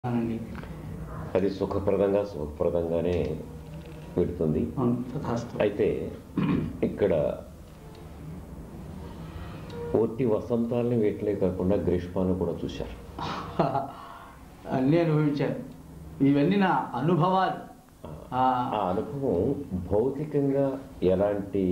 అవునండి అది సుఖప్రదంగా సుఖప్రదంగానే పెడుతుంది అవును తథాస్తు అయితే ఇక్కడ ఒట్టి వసంతాలని వేటలే కాకుండా గ్రీష్మాన్ని కూడా చూశారు అన్నీ అనుభవించాను ఇవన్నీ నా అనుభవాలు ఆ, ఆ అనుభవం భౌతికంగా ఎలాంటి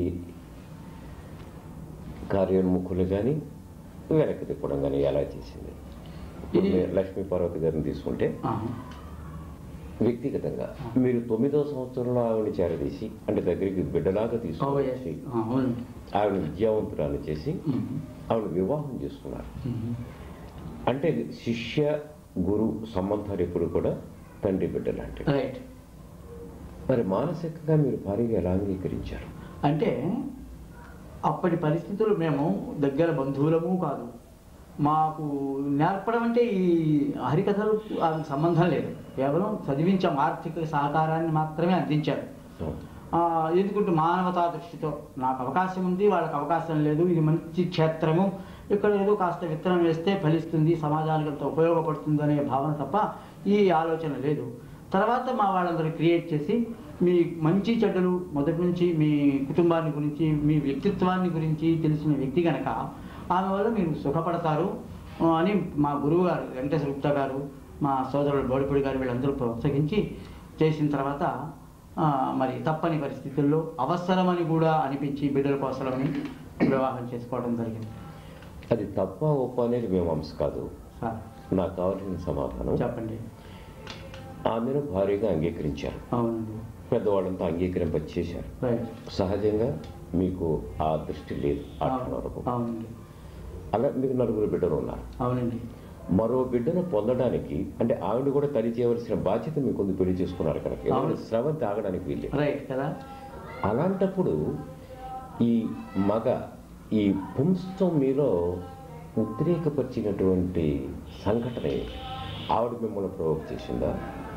కార్యోన్ముఖులు కానీ వెనక్కి తిప్పడం కానీ ఎలా చేసింది ఇప్పుడు ఇది- మీరు లక్ష్మీ పార్వతి గారిని తీసుకుంటే ఆ, వ్యక్తిగతంగా మీరు తొమ్మిదో సంవత్సరంలో ఆవిడని చేరదీసి అంటే దగ్గరికి బిడ్డలాగా ఓ, yes. తీసుకొచ్చి ఆ, అవును ఆవిడ విద్యావంతురాలు చేసి ఉమ్, ఆవిడ వివాహం చేసుకున్నారు ఉమ్. అంటే శిష్య గురు సంబంధాలు ఎప్పుడు కూడా తండ్రి బిడ్డ లాంటివి రైట్ మరి మానసికంగా మీరు భారీగా ఎలా అంగీకరించారు అంటే అప్పటి పరిస్థితులు మేము దగ్గర బంధువులము కాదు మాకు నేర్పడం అంటే ఈ హరికథలు ఆమెకు సంబంధం లేదు కేవలం చదివించాం ఆర్థిక సహకారాన్ని మాత్రమే అందించారు ఆ, ఎందుకంటే మానవతా దృష్టితో నాకు అవకాశం ఉంది వాళ్ళకి అవకాశం లేదు ఇది మంచి క్షేత్రము ఇక్కడ ఏదో కాస్త విత్తనం వేస్తే ఫలిస్తుంది సమాజానికి అంత ఉపయోగపడుతుంది అనే భావన తప్ప ఈ ఆలోచన లేదు తర్వాత మా వాళ్ళందరూ క్రియేట్ చేసి మీ మంచి చెడ్డలు మొదటి నుంచి మీ కుటుంబాన్ని గురించి మీ వ్యక్తిత్వాన్ని గురించి తెలిసిన వ్యక్తి గనక ఆమె వల్ల మీరు సుఖపడతారు ఆ, అని మా గురువు గారు వెంకటేశ్వర గుప్తా గారు మా సోదరుడు బోడిపూడి గారు వీళ్ళందరూ ప్రోత్సహించి చేసిన తర్వాత ఆ, మరి తప్పని పరిస్థితుల్లో అవసరమని కూడా అనిపించి బిడ్డల కోసమని వివాహం చేసుకోవడం జరిగింది అది తప్ప ఒప్ప అనేది మీమాంస కాదు సార్ నాకు కావాల్సిన సమాధానం చెప్పండి ఆమెను భారీగా అంగీకరించారు అవునండి పెద్దవాళ్ళంతా అంగీకరింపచేశారు రైట్ సహజంగా మీకు ఆ దృష్టి లేదు ఆ క్షణం వరకు అవునండి అలా మీకు నలుగురు బిడ్డలు ఉన్నారు అవునండి మరో బిడ్డను పొందడానికి అంటే ఆవిడ కూడా తల్లి చేయవలసిన బాధ్యత మీకు ఉంది పెళ్లి చేసుకున్నారు కనుక అవును. ఎందుకంటే శ్రమ తాగడానికి వీళ్ళు రైట్ కదా అలాంటప్పుడు ఈ మగ ఈ పుంస్తం మీలో ఉద్రేకపరిచినటువంటి సంఘటన ఏంటి? ఆవిడ మిమ్మల్ని ప్రవోక్ చేసిందా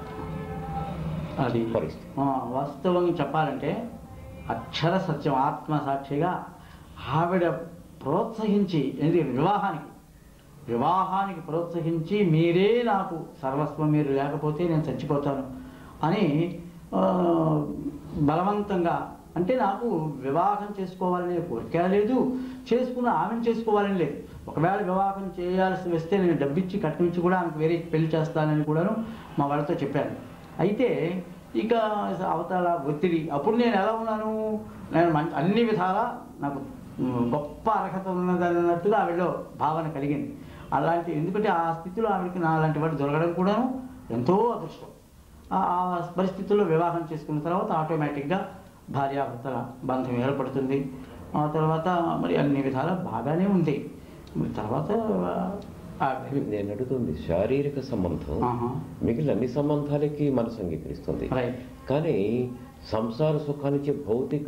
అది పరిస్థితి ఆ, వాస్తవంగా చెప్పాలంటే అక్షర సత్యం ఆత్మ సాక్షిగా ఆవిడ ప్రోత్సహించి ఎందుకంటే వివాహానికి వివాహానికి ప్రోత్సహించి మీరే నాకు సర్వస్వం మీరు లేకపోతే నేను చచ్చిపోతాను అని ఆ, బలవంతంగా అంటే నాకు వివాహం చేసుకోవాలనే కోరిక లేదు చేసుకున్న ఆమెను చేసుకోవాలని లేదు ఒకవేళ వివాహం చేయాల్సి వస్తే నేను డబ్బిచ్చి కట్టించి కూడా ఆమెకు వేరే పెళ్లి చేస్తానని కూడాను మా వాళ్ళతో చెప్పాను అయితే ఇక అవతల ఒత్తిడి అప్పుడు నేను ఎలా ఉన్నాను నేను మంచి అన్ని విధాలా నాకు ఉమ్, గొప్ప అర్హత ఉన్నది అన్నట్టుగా ఆవిడలో భావన కలిగింది అలాంటి ఎందుకంటే ఆ స్థితిలో ఆవిడకి నా అలాంటి వాడు దొరకడం కూడాను ఎంతో అదృష్టం ఆ ఆ పరిస్థితుల్లో వివాహం చేసుకున్న తర్వాత ఆటోమేటిక్గా భార్యాభర్తల బంధం ఏర్పడుతుంది ఆ తర్వాత మరి అన్ని విధాల బాగానే ఉంది మరి తర్వాత ఆ, నేను అడుగుతుంది శారీరక సంబంధం ఆహా. మిగిలిన అన్ని సంబంధాలకి మనసు అంగీకరిస్తుంది రైట్ కానీ సంసార సుఖానికి భౌతిక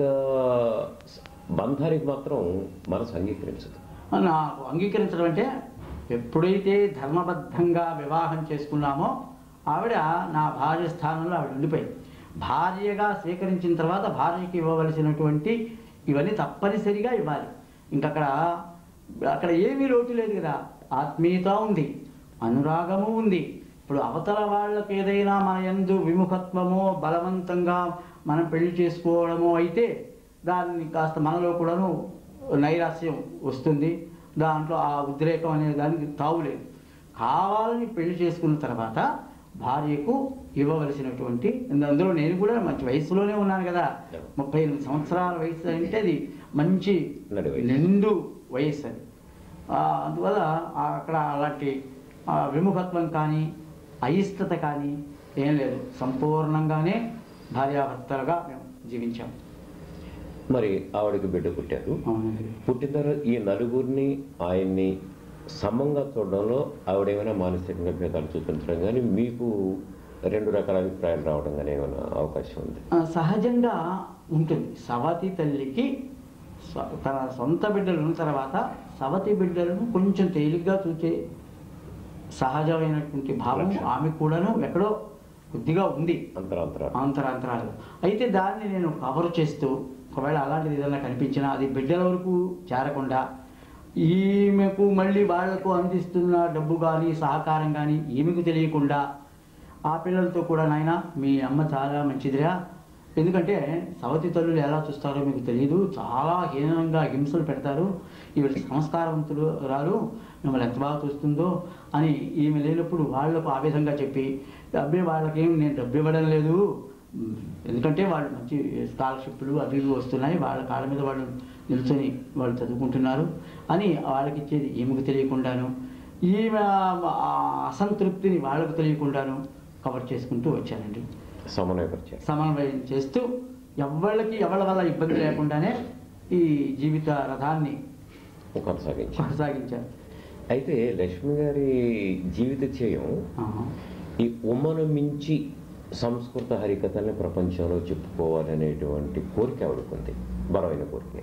బంధానికి మాత్రం మనసు అంగీకరించదు నాకు అంగీకరించడం అంటే ఎప్పుడైతే ధర్మబద్ధంగా వివాహం చేసుకున్నామో ఆవిడ నా భార్య స్థానంలో ఆవిడ ఉండిపోయింది భార్యగా స్వీకరించిన తర్వాత భార్యకి ఇవ్వవలసినటువంటి ఇవన్నీ తప్పనిసరిగా ఇవ్వాలి ఇంకక్కడ అక్కడ ఏమీ లోటు లేదు కదా ఆత్మీయత ఉంది అనురాగము ఉంది ఇప్పుడు అవతల వాళ్ళకి ఏదైనా మన యందు విముఖత్వమో బలవంతంగా మనం పెళ్లి చేసుకోవడమో అయితే దాన్ని కాస్త మనలో కూడాను నైరాస్యం వస్తుంది దాంట్లో ఆ ఉద్రేకం అనే దానికి తావులేదు కావాలని పెళ్లి చేసుకున్న తర్వాత భార్యకు ఇవ్వవలసినటువంటి అందులో నేను కూడా మంచి వయసులోనే ఉన్నాను కదా ముప్పై ఎనిమిది సంవత్సరాల వయసు అంటే అది మంచి నడి వయసు. నిండు వయసు అది ఆ, అందువల్ల ఆ అక్కడ అలాంటి ఆ, విముఖత్వం కానీ అయిష్టత కానీ ఏం లేదు సంపూర్ణంగానే భార్యాభర్తలుగా మేము జీవించాం మరి ఆవిడకి బిడ్డ పుట్టారు అవునండి పుట్టిన తర్వాత ఈ నలుగురిని ఆయన్ని సమంగా చూడడంలో ఆవిడేమైనా మానసికంగా భేదాలు చూపించడం కానీ మీకు రెండు రకాల అభిప్రాయాలు రావడం కానీ ఏమైనా అవకాశం ఉంది ఆ, సహజంగా ఉంటుంది సవతి తల్లికి స్వ- తన సొంత బిడ్డలు ఉన్న తర్వాత సవతి బిడ్డలను కొంచెం తేలిగ్గా చూసే సహజమైనటువంటి భావం ఆమె కూడాను ఎక్కడో కొద్దిగా ఉంది అంతరాంతరాలు అంతరాంతరాలు అయితే దాన్ని నేను కవర్ చేస్తూ ఒకవేళ అలాంటిది ఏదైనా కనిపించినా అది బిడ్డల వరకు చేరకుండా ఈమెకు మళ్ళీ వాళ్లకు అందిస్తున్న డబ్బు కానీ సహకారం కానీ ఈమెకు తెలియకుండా ఆ పిల్లలతో కూడా నాయన మీ అమ్మ చాలా మంచిదిరా ఎందుకంటే సవతి తల్లులు ఎలా చూస్తారో మీకు తెలియదు చాలా హీనంగా హింసలు పెడతారు ఈవిడ సంస్కారవంతులు రాలు మిమ్మల్ని ఎంత బాగా చూస్తుందో అని ఈమె లేనప్పుడు వాళ్లకు ఆ విధంగా చెప్పి డబ్బే వాళ్ళకేం నేను డబ్బు ఇవ్వడం లేదు ఉమ్, ఎందుకంటే వాళ్ళు మంచి స్కాలర్షిప్లు అవి ఇవి వస్తున్నాయి వాళ్ళ కాళ్ళ మీద వాళ్ళు నిల్చొని వాళ్ళు చదువుకుంటున్నారు అని వాళ్ళకి ఇచ్చేది ఈమెకు తెలియకుండాను ఈమె ఆ అసంతృప్తిని వాళ్ళకు తెలియకుండాను కవర్ చేసుకుంటూ వచ్చానండి సమన్వయపరిచారు సమన్వయం చేస్తూ ఎవళ్ళకి ఎవరి వల్ల ఇబ్బంది లేకుండానే ఈ జీవిత రథాన్ని కొనసాగించారు కొనసాగించారు అయితే లక్ష్మి గారి జీవిత చేయం ఆహా. ఈ ఉమ్మను మించి సంస్కృత హరికథల్ని ప్రపంచంలో చెప్పుకోవాలనేటువంటి కోరిక ఆవిడకుంది బలమైన కోరిక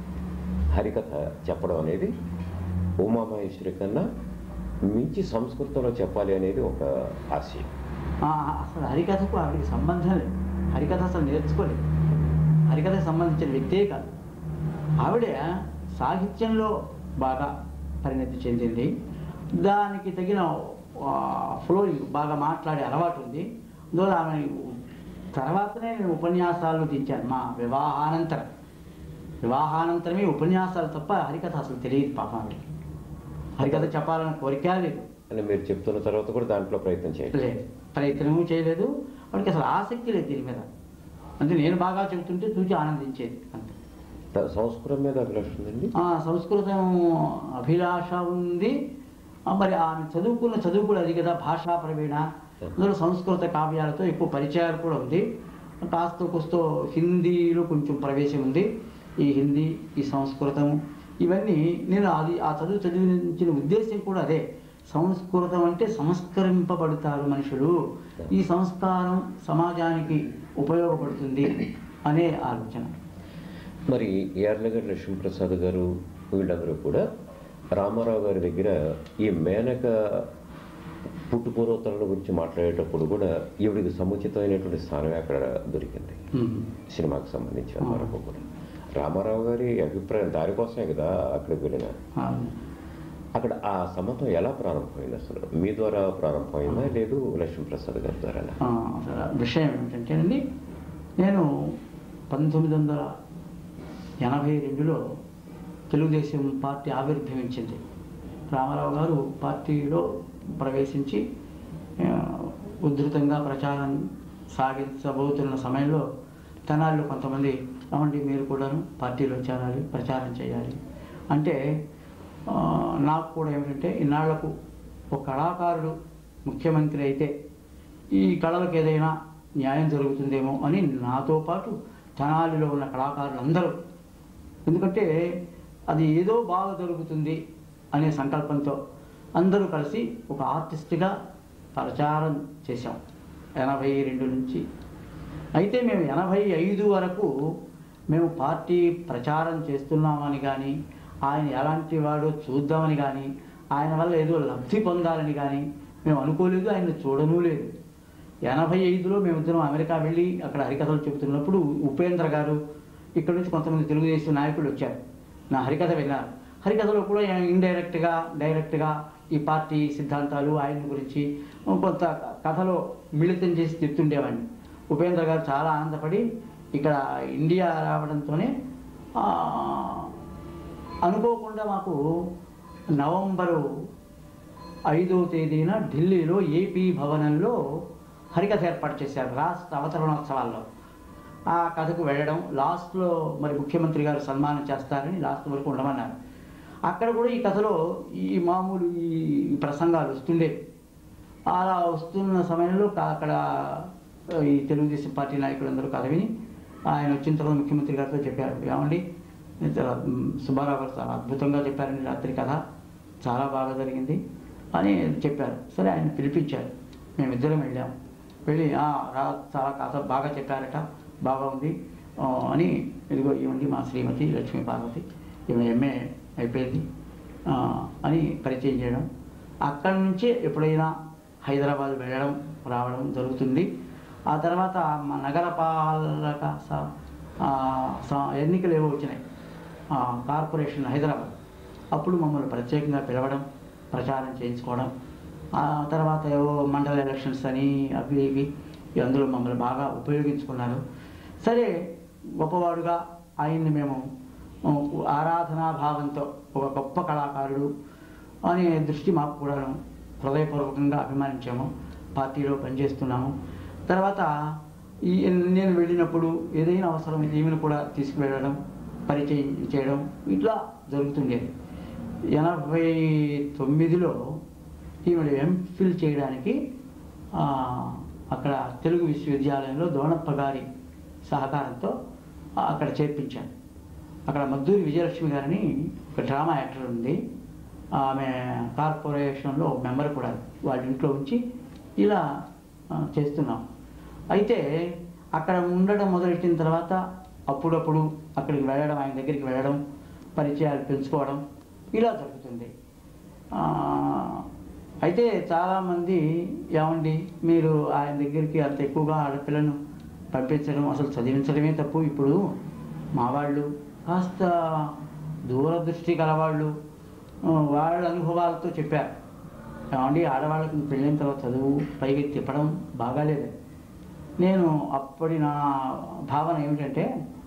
హరికథ చెప్పడం అనేది ఉమామహేశ్వరి కన్నా మించి సంస్కృతంలో చెప్పాలి అనేది ఒక ఆశయం ఆ, అసలు హరికథకు ఆవిడకి సంబంధం లేదు హరికథ అసలు నేర్చుకోలేదు హరికథకు సంబంధించిన వ్యక్తే కాదు ఆవిడ సాహిత్యంలో బాగా పరిణతి చెందింది దానికి తగిన ఫ్లోయింగ్ బాగా మాట్లాడే అలవాటు ఉంది అందువల్ల ఆమె తర్వాతనే నేను ఉపన్యాసాలు దించాను మా వివాహానంతరం వివాహానంతరమే ఉపన్యాసాలు తప్ప హరికథ అసలు తెలియదు పాపం ఆవిడకి హరికథ చెప్పాలన్న కోరిక లేదు అని మీరు చెప్తున్న తర్వాత కూడా దాంట్లో ప్రయత్నం చేయండి లేదు ప్రయత్నము చేయలేదు వాడికి అసలు ఆసక్తి లేదు దీని మీద అంటే నేను బాగా చెబుతుంటే చూసి ఆనందించేది అంతే త- సంస్కృతం మీద అభిలాష ఉందండి ఆ, సంస్కృతం అభిలాష ఉంది ఆ, మరి ఆమె చదువుకున్న చదువు కూడా అది కదా భాషా ప్రవీణ అందులో సంస్కృత కావ్యాలతో ఎక్కువ పరిచయాలు కూడా ఉంది కాస్త కూస్తో హిందీలో కొంచెం ప్రవేశం ఉంది ఈ హిందీ ఈ సంస్కృతం ఇవన్నీ నేను అది ఆ చదువు చదివించిన ఉద్దేశం కూడా అదే సంస్కృతం అంటే సంస్కరింపబడతారు మనుషులు ఈ సంస్కారం సమాజానికి ఉపయోగపడుతుంది అనే ఆలోచన మరి యార్లగడ్డ లక్ష్మీప్రసాద్ గారు వీళ్ళందరూ కూడా రామారావు గారి దగ్గర ఈ మేనక పుట్టుపూర్వతల గురించి మాట్లాడేటప్పుడు కూడా ఈవిడికి సముచితమైనటువంటి స్థానమే అక్కడ దొరికింది ఉమ్. సినిమాకి సంబంధించి వరకు కూడా రామారావు గారి అభిప్రాయం దానికోసమే కదా అక్కడికి వెళ్ళిన అవును. అక్కడ ఆ సంబంధం ఎలా ప్రారంభమైంది అసలు మీ ద్వారా ప్రారంభమైందా లేదు లక్ష్మీప్రసాద్ గారి ద్వారా ఆ, అసలు విషయం ఏమిటంటే అండి నేను పంతొమ్మిది వందల ఎనభై రెండులో తెలుగుదేశం పార్టీ ఆవిర్భవించింది రామారావు గారు పార్టీలో ప్రవేశించి ఆ, ఉధృతంగా ప్రచారం సాగించబోతున్న సమయంలో తెనాలిలో కొంతమంది ఏమండి మీరు కూడాను పార్టీలో చేరాలి ప్రచారం చేయాలి అంటే ఆ, నాకు కూడా ఏమిటంటే ఇన్నాళ్లకు ఒక కళాకారుడు ముఖ్యమంత్రి అయితే ఈ కళలకు ఏదైనా న్యాయం జరుగుతుందేమో అని నాతో పాటు తెనాలిలో ఉన్న కళాకారులందరూ ఎందుకంటే అది ఏదో బాగా జరుగుతుంది అనే సంకల్పంతో అందరూ కలిసి ఒక ఆర్టిస్ట్గా ప్రచారం చేశాం ఎనభై రెండు నుంచి అయితే మేము ఎనభై ఐదు వరకు మేము పార్టీ ప్రచారం చేస్తున్నామని కానీ ఆయన ఎలాంటి వాడో చూద్దామని కానీ ఆయన వల్ల ఏదో లబ్ధి పొందాలని కానీ మేము అనుకోలేదు ఆయన చూడనూ లేదు ఎనభై ఐదులో మేమిద్దరం అమెరికా వెళ్ళి అక్కడ హరికథలు చెబుతున్నప్పుడు ఉపేంద్ర గారు ఇక్కడ నుంచి కొంతమంది తెలుగుదేశం నాయకులు వచ్చారు నా హరికథ విన్నారు హరికథలో కూడా ఇండైరెక్ట్గా డైరెక్ట్గా ఈ పార్టీ సిద్ధాంతాలు ఆయన గురించి కొంత కథలో మిళితం చేసి చెప్తుండేవాడిని ఉపేంద్ర గారు చాలా ఆనందపడి ఇక్కడ ఇండియా రావడంతోనే ఆ, అనుకోకుండా మాకు నవంబరు ఐదో తేదీన ఢిల్లీలో ఏపీ భవనంలో హరికథ ఏర్పాటు చేశారు రాష్ట్ర అవతరణోత్సవాల్లో ఆ కథకు వెళ్ళడం లాస్ట్లో మరి ముఖ్యమంత్రి గారు సన్మానం చేస్తారని లాస్ట్ వరకు ఉండమన్నారు అక్కడ కూడా ఈ కథలో ఈ మామూలు ఈ ప్రసంగాలు వస్తుండే అలా వస్తున్న సమయంలో కా- అక్కడ ఈ తెలుగుదేశం పార్టీ నాయకులందరూ కథ విని ఆయన వచ్చిన తర్వాత ముఖ్యమంత్రి గారితో చెప్పారు ఏమండి చాలా, మ్, సుబ్బారావు గారు చాలా అద్భుతంగా చెప్పారండి రాత్రి కథ చాలా బాగా జరిగింది అని చెప్పారు సరే ఆయన పిలిపించారు మేమిద్దరం వెళ్ళాం వెళ్ళి "ఆ, రా చాలా కథ బాగా చెప్పారట బాగా ఉంది ఆ, అని ఇదిగో ఇవ్వండి మా శ్రీమతి లక్ష్మీ పార్వతి ఈమె ఎంఏ అయిపోయింది ఆ, అని పరిచయం చేయడం అక్కడి నుంచే ఎప్పుడైనా హైదరాబాద్ వెళ్ళడం రావడం జరుగుతుంది ఆ తర్వాత మా నగరపాలక స- ఆ, స- ఎన్నికలు ఏవో వచ్చినాయి ఆ, కార్పొరేషన్ హైదరాబాద్ అప్పుడు మమ్మల్ని ప్రత్యేకంగా పిలవడం ప్రచారం చేయించుకోవడం ఆ తర్వాత ఏవో మండల ఎలక్షన్స్ అని అవి ఇవి అందులో మమ్మల్ని బాగా ఉపయోగించుకున్నారు సరే గొప్పవాడుగా ఆయన్ని మేము ఆ, ఆరాధనా భావంతో ఒక గొప్ప కళాకారుడు అనే దృష్టి మాకు కూడా హృదయపూర్వకంగా అభిమానించాము పార్టీలో పనిచేస్తున్నాము తర్వాత ఈ నేను వెళ్ళినప్పుడు ఏదైనా అవసరం ఈమెను కూడా తీసుకువెళ్ళడం పరిచయం చేయడం ఇట్లా జరుగుతుండేది ఎనభై తొమ్మిదిలో ఈమెను ఎంఫిల్ చేయడానికి ఆ, అక్కడ తెలుగు విశ్వవిద్యాలయంలో దోణప్ప గారి సహకారంతో ఆ, అక్కడ చేర్పించాను అక్కడ మద్దూరి విజయలక్ష్మి గారిని ఒక డ్రామా యాక్టర్ ఉంది ఆమె కార్పొరేషన్లో ఒక మెంబర్ కూడా వాళ్ళ ఇంట్లో ఉంచి ఇలా ఆ, చేస్తున్నాం అయితే అక్కడ ఉండడం మొదలెట్టిన తర్వాత అప్పుడప్పుడు అక్కడికి వెళ్ళడం ఆయన దగ్గరికి వెళ్ళడం పరిచయాలు పెంచుకోవడం ఇలా జరుగుతుంది ఆ, అయితే చాలామంది ఏమండి మీరు ఆయన దగ్గరికి అంత ఎక్కువగా ఆడపిల్లను పంపించడం అసలు చదివించడమే తప్పు ఇప్పుడు మా వాళ్ళు కాస్త దూరదృష్టి గలవాళ్ళు ఆ, వాళ్ళ అనుభవాలతో చెప్పారు ఏమండి ఆడవాళ్ళకి పెళ్ళైన తర్వాత చదువు పైకి తిప్పడం బాగాలేదు నేను అప్పటి నా భావన ఏమిటంటే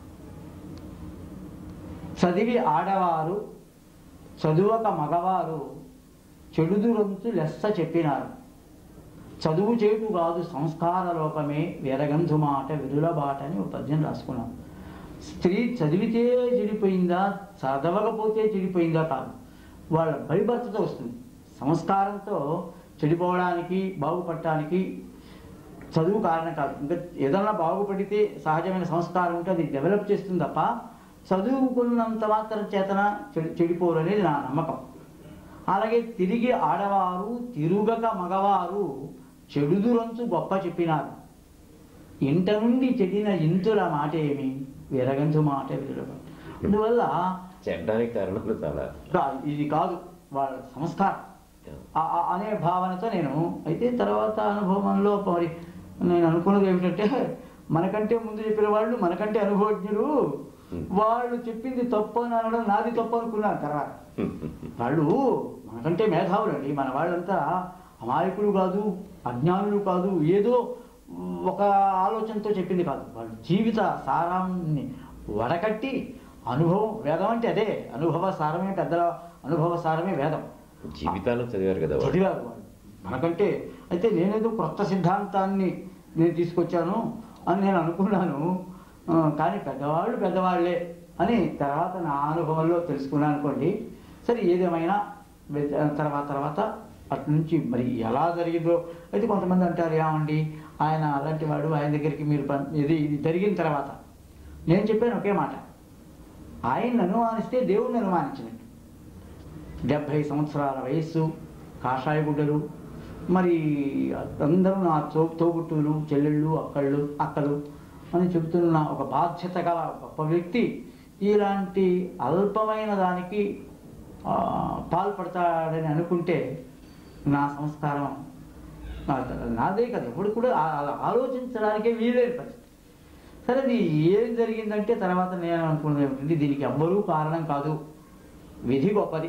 చదివి ఆడవారు చదువక మగవారు చెడుదురంతు లెస్స చెప్పినారు చదువు చేటు కాదు సంస్కార లోపమే వీరగంధు మాట విరుల బాట అని ఒక పద్యం రాసుకున్నాం స్త్రీ చదివితే చెడిపోయిందా చదవకపోతే చెడిపోయిందా కాదు వాళ్ళ బలిభర్తతో వస్తుంది సంస్కారంతో చెడిపోవడానికి బాగుపడటానికి చదువు కారణం కాదు ఇంకా ఏదన్నా బాగుపడితే సహజమైన సంస్కారం ఉంటే అది డెవలప్ చేస్తుంది తప్ప చదువుకున్నంత మాత్రం చేతన చెడి చెడిపోరు అనేది నా నమ్మకం అలాగే తిరిగి ఆడవారు తిరుగక మగవారు చెడుదురంచు గొప్ప చెప్పినారు ఇంట నుండి చెడిన ఇంతుల మాట ఏమి విరగంచు మాట విరగ అందువల్ల చెడ్డానికి కారణాలు చాలా కా- ఇది కాదు వాళ్ళ సంస్కారం ఆ- ఆ- అనే భావనతో నేను అయితే తర్వాత అనుభవంలో మరి నేను అనుకున్నది ఏమిటంటే మనకంటే ముందు చెప్పిన వాళ్ళు మనకంటే అనుభవజ్ఞులు Hmm. వాళ్ళు చెప్పింది తప్పు అని అనడం నాది తప్పు అనుకున్నాను తర్వాత వాళ్ళు మనకంటే మేధావులు అండి మన వాళ్ళంతా అమాయకులు కాదు అజ్ఞానులు కాదు ఏదో ఒక ఆలోచనతో చెప్పింది కాదు వాళ్ళు జీవిత సారాన్ని వడకట్టి అనుభవం వేదం అంటే అదే అనుభవ సారమే పెద్దల అనుభవ సారమే వేదం జీవితాలు చదివారు కదా వాళ్ళు చదివారు వాళ్ళు మనకంటే అయితే నేనేదో కొత్త సిద్ధాంతాన్ని నేను తీసుకొచ్చాను అని నేను అనుకున్నాను ఆ, కానీ పెద్దవాళ్ళు పెద్దవాళ్ళే అని తర్వాత నా అనుభవంలో తెలుసుకున్నాను అనుకోండి సరే ఏదేమైనా వె- తర్వాత తర్వాత అటు నుంచి మరి ఎలా జరిగిందో అయితే కొంతమంది అంటారు ఏమండి ఆయన అలాంటి వాడు ఆయన దగ్గరికి మీరు పం- ఇది ఇది జరిగిన తర్వాత నేను చెప్పాను ఒకే మాట ఆయన్ని అనుమానిస్తే దేవుణ్ణి అనుమానించినట్టు డెబ్భై సంవత్సరాల వయస్సు కాషాయ గుడ్డలు మరి అందరూ నా తో తోబుట్టులు చెల్లెళ్ళు అక్కళ్ళు అక్కలు అని చెబుతున్న ఒక బాధ్యత గల గొప్ప వ్యక్తి ఇలాంటి అల్పమైన దానికి ఆ, పాల్పడతాడని అనుకుంటే నా సంస్కారం నా- నాదే కదా ఎప్పుడు కూడా ఆ- అలా ఆలోచించడానికే వీలేని పరిస్థితి సరే అది ఏం జరిగిందంటే తర్వాత నేను అనుకున్నది ఏమిటంటే దీనికి ఎవ్వరూ కారణం కాదు విధి గొప్పది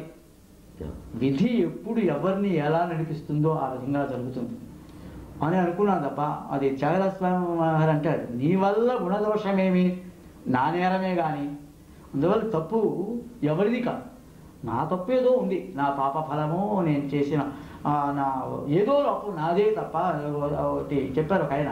విధి ఎప్పుడు ఎవరిని ఎలా నడిపిస్తుందో ఆ విధంగా జరుగుతుంది అని అనుకున్నాను తప్ప అది త్యాగరాజస్వామి గారు అంటాడు నీ వల్ల గుణదోషమేమి నా నేరమే కానీ అందువల్ల తప్పు ఎవరిది కాదు నా తప్పు ఏదో ఉంది నా పాప ఫలము నేను చేసిన ఆ, నా ఏదో లోపం నాదే తప్ప ఒకటి చెప్పారు ఒక ఆయన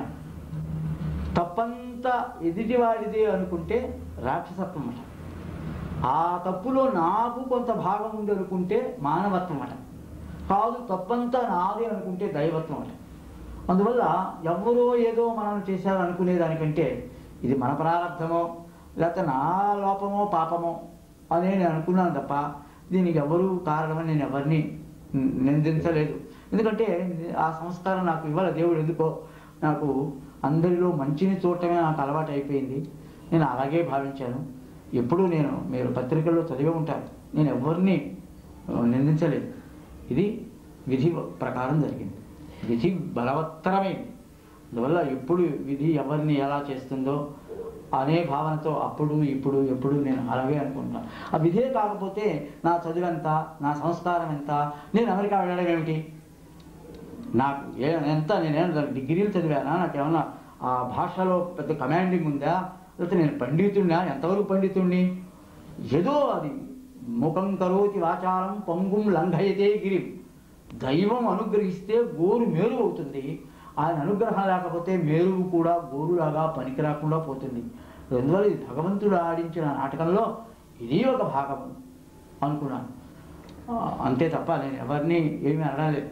తప్పంతా ఎదుటివాడిదే అనుకుంటే రాక్షసత్వం అట ఆ తప్పులో నాకు కొంత భాగం ఉంది అనుకుంటే మానవత్వం అట కాదు తప్పంతా నాదే అనుకుంటే దైవత్వం అట అందువల్ల ఎవరో ఏదో మనం చేశారు అనుకునే దానికంటే ఇది మన ప్రారంభమో లేకపోతే నా లోపమో పాపమో అని నేను అనుకున్నాను తప్ప దీనికి ఎవరు కారణమని నేను ఎవరిని నిందించలేదు ఎందుకంటే ఆ సంస్కారం నాకు ఇవ్వాలి దేవుడు ఎందుకో నాకు అందరిలో మంచిని చూడటమే నాకు అలవాటు అయిపోయింది నేను అలాగే భావించాను ఎప్పుడూ నేను మీరు పత్రికల్లో చదివే ఉంటారు నేను ఎవరిని ఆ, నిందించలేదు ఇది విధి ప్రకారం జరిగింది విధి బలవత్తరమైంది అందువల్ల ఎప్పుడు విధి ఎవరిని ఎలా చేస్తుందో అనే భావనతో అప్పుడు ఇప్పుడు ఎప్పుడు నేను అలాగే అనుకుంటున్నాను ఆ విధే కాకపోతే నా చదువు ఎంత నా సంస్కారం ఎంత నేను అమెరికా వెళ్ళడం ఏమిటి నాకు ఏ ఎంత నేనేం దానికి డిగ్రీలు చదివానా నాకేమన్నా ఆ భాషలో పెద్ద కమాండింగ్ ఉందా లేకపోతే నేను పండితుడినా ఎంతవరకు పండితుడిని ఏదో అది ముఖం కరోతి వాచారం పొంగుం లంఘయతే గిరిం దైవం అనుగ్రహిస్తే గోరు మేరు అవుతుంది ఆయన అనుగ్రహం లేకపోతే మేరువు కూడా గోరులాగా పనికి రాకుండా పోతుంది అందువల్ల ఇది భగవంతుడు ఆడించిన నాటకంలో ఇది ఒక భాగం అనుకున్నాను ఆ, అంతే తప్ప నేను ఎవరిని ఏమీ అనలేదు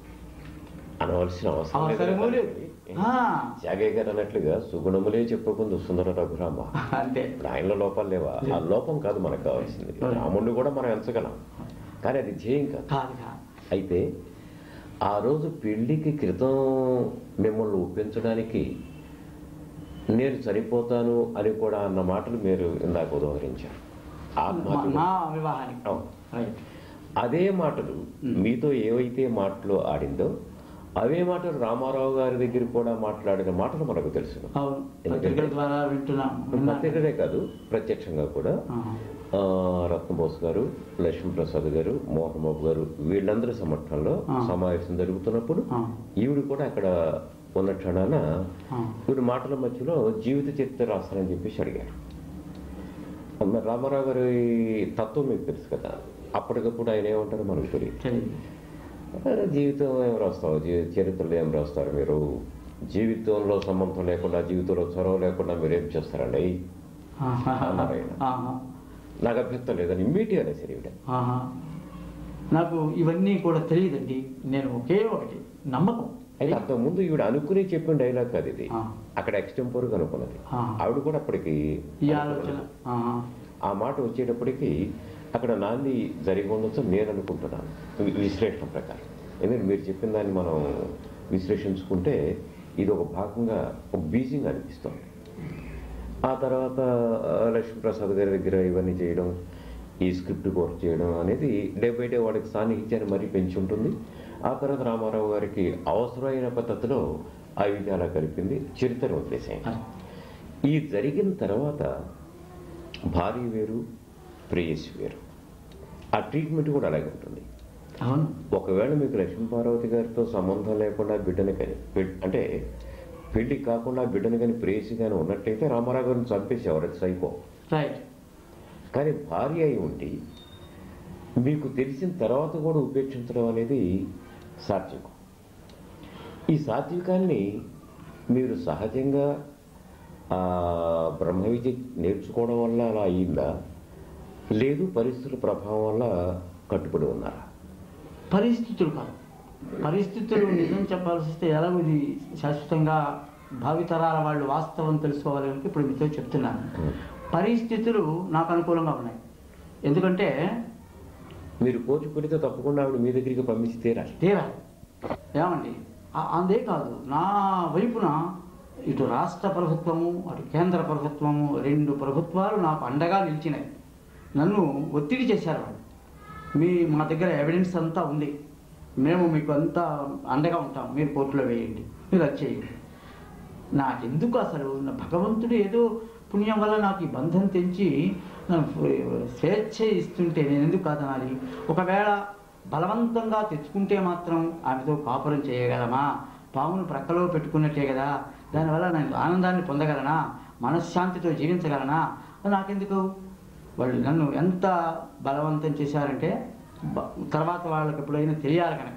అనవలసిన అవసరం అవసరమూ లేదు ఆ, జాగయ్య గారు అన్నట్లుగా సుగుణములే చెప్పుకుంది సుందర రఘురామ అంతే ఇప్పుడు ఆయనలో లోపాలు లేవా ఆ లోపం కాదు మనకు కావాల్సింది రాముడిని కూడా మనం ఎంచగలం కానీ అది ధ్యేయం కాదు కాదు కాదు అయితే ఆ రోజు పెళ్లికి క్రితం మిమ్మల్ని ఒప్పించడానికి నేను చనిపోతాను అని కూడా అన్న మాటలు మీరు ఇందాక ఉదహరించారు ఆ మా- మాటలు నా వివాహానికి అవును. రైట్ అదే మాటలు మీతో ఏవైతే మాటలు ఆడిందో అవే మాటలు రామారావు గారి దగ్గర కూడా మాట్లాడిన మాటలు మనకు తెలుసు అవును ఎందుకంటే- పత్రికల ద్వారా వింటున్నాం విన్నాను. పత్రికలే కాదు ప్రత్యక్షంగా కూడా ఆహా. ఆ, రత్నబోస్ గారు లక్ష్మీప్రసాద్ గారు మోహన్ బాబు గారు వీళ్ళందరి సమక్షంలో ఆ. సమావేశం జరుగుతున్నప్పుడు ఆ. ఈవిడ కూడా అక్కడ ఉన్న క్షణాన ఆ. వీడి మాటల మధ్యలో జీవిత చరిత్ర రాస్తానని చెప్పేసి అడిగారు మరి రామారావు గారి తత్వం మీకు తెలుసు కదా అప్పటికప్పుడు ఆయన ఏమంటారో మనకు తెలియదు తెలియదు అరే, జీవితం ఏం రాస్తావు జీ- చరిత్రలో ఏం రాస్తారు మీరు జీవితంలో సంబంధం లేకుండా జీవితంలో చొరవ లేకుండా మీరు ఏం చేస్తారండి ఆహా. అన్నారు ఆయన. ఆహా. నాకు అభ్యంతరం లేదని ఇమ్మీడియట్ అనేసి ఈవిడ ఆహా. నాకు ఇవన్నీ కూడా తెలియదండి నేను ఒకే ఒకటి నమ్మకం అయితే అంతకు ముందు ఈవిడ అనుకుని చెప్పిన డైలాగ్ కాదు ఇది ఆ. అక్కడ ఎక్స్టెంపోర్గా అనుకున్నది ఆ. ఆవిడ కూడా అప్పటికి ఈ ఆలోచన ఆహా. ఆ మాట వచ్చేటప్పటికి అక్కడ నాంది జరిగి ఉండొచ్చు నేను అనుకుంటున్నాను వి- విశ్లేషణ ప్రకారం ఎందుకంటే మీరు చెప్పిన దాన్ని మనం విశ్లేషించుకుంటే ఇది ఒక భాగంగా ఒక బీజింగ్ అనిపిస్తుంది ఆ తర్వాత ఆ, లక్ష్మీప్రసాద్ గారి దగ్గర ఇవన్నీ చేయడం ఈ స్క్రిప్ట్ వర్క్ చేయడం అనేది డే బై డే వాడికి సాన్నిహిత్యాన్ని మరీ పెంచి ఉంటుంది ఆ తర్వాత రామారావు గారికి అవసరమైన పద్ధతిలో ఆ విధాలా కలిపింది చరిత్ర వదిలేసాయి ఈ జరిగిన తర్వాత భార్య వేరు ప్రేయసి వేరు ఆ ట్రీట్మెంట్ కూడా అలాగే ఉంటుంది అవును ఒకవేళ మీకు లక్ష్మీ పార్వతి గారితో సంబంధం లేకుండా బిడ్డని కానీ బిడ్- అంటే పెళ్లి కాకుండా బిడ్డని కానీ ప్రేయసి కానీ ఉన్నట్టయితే రామారావు గారిని చంపేసేవారు అది సైకో రైట్ కానీ భార్య అయి ఉండి మీకు తెలిసిన తర్వాత కూడా ఉపేక్షించడం అనేది సాత్వికం ఈ సాత్వికాన్ని మీరు సహజంగా ఆ, బ్రహ్మ విద్య నేర్చుకోవడం వల్ల అలా అయిందా లేదు పరిస్థితుల ప్రభావం వల్ల కట్టుబడి ఉన్నారా పరిస్థితులు కాదు పరిస్థితులు నిజం చెప్పాల్సి వస్తే ఎలాగో ఇది శాశ్వతంగా భావితరాల వాళ్ళు వాస్తవం తెలుసుకోవాలి కనుక ఇప్పుడు మీతో చెప్తున్నాను పరిస్థితులు నాకు అనుకూలంగా ఉన్నాయి ఎందుకంటే మీరు కోచి పెడితే తప్పకుండా ఆవిడ మీ దగ్గరికి పంపించి తీరాలి తీరాలి ఏమండి ఆ- అందే కాదు నా వైపున ఇటు రాష్ట్ర ప్రభుత్వము అటు కేంద్ర ప్రభుత్వము రెండు ప్రభుత్వాలు నాకు అండగా నిలిచినాయి నన్ను ఒత్తిడి చేశారు వాళ్ళు మీ మా దగ్గర ఎవిడెన్స్ అంతా ఉంది మేము మీకు అంతా అండగా ఉంటాం మీరు కోర్టులో వేయండి మీరు అది చేయండి నాకెందుకు అసలు నా భగవంతుడు ఏదో పుణ్యం వల్ల నాకు ఈ బంధం తెంచి నాకు స్వేచ్ఛ ఇస్తుంటే నేను ఎందుకు కాదనాలి ఒకవేళ బలవంతంగా తెచ్చుకుంటే మాత్రం ఆమెతో కాపురం చేయగలమా పామును ప్రక్కలో పెట్టుకున్నట్టే కదా దానివల్ల నేను ఆనందాన్ని పొందగలనా మనశ్శాంతితో జీవించగలనా అది నాకెందుకు వాళ్ళు నన్ను ఎంత బలవంతం చేశారంటే బ- తర్వాత వాళ్ళకి ఎప్పుడైనా తెలియాలి కనుక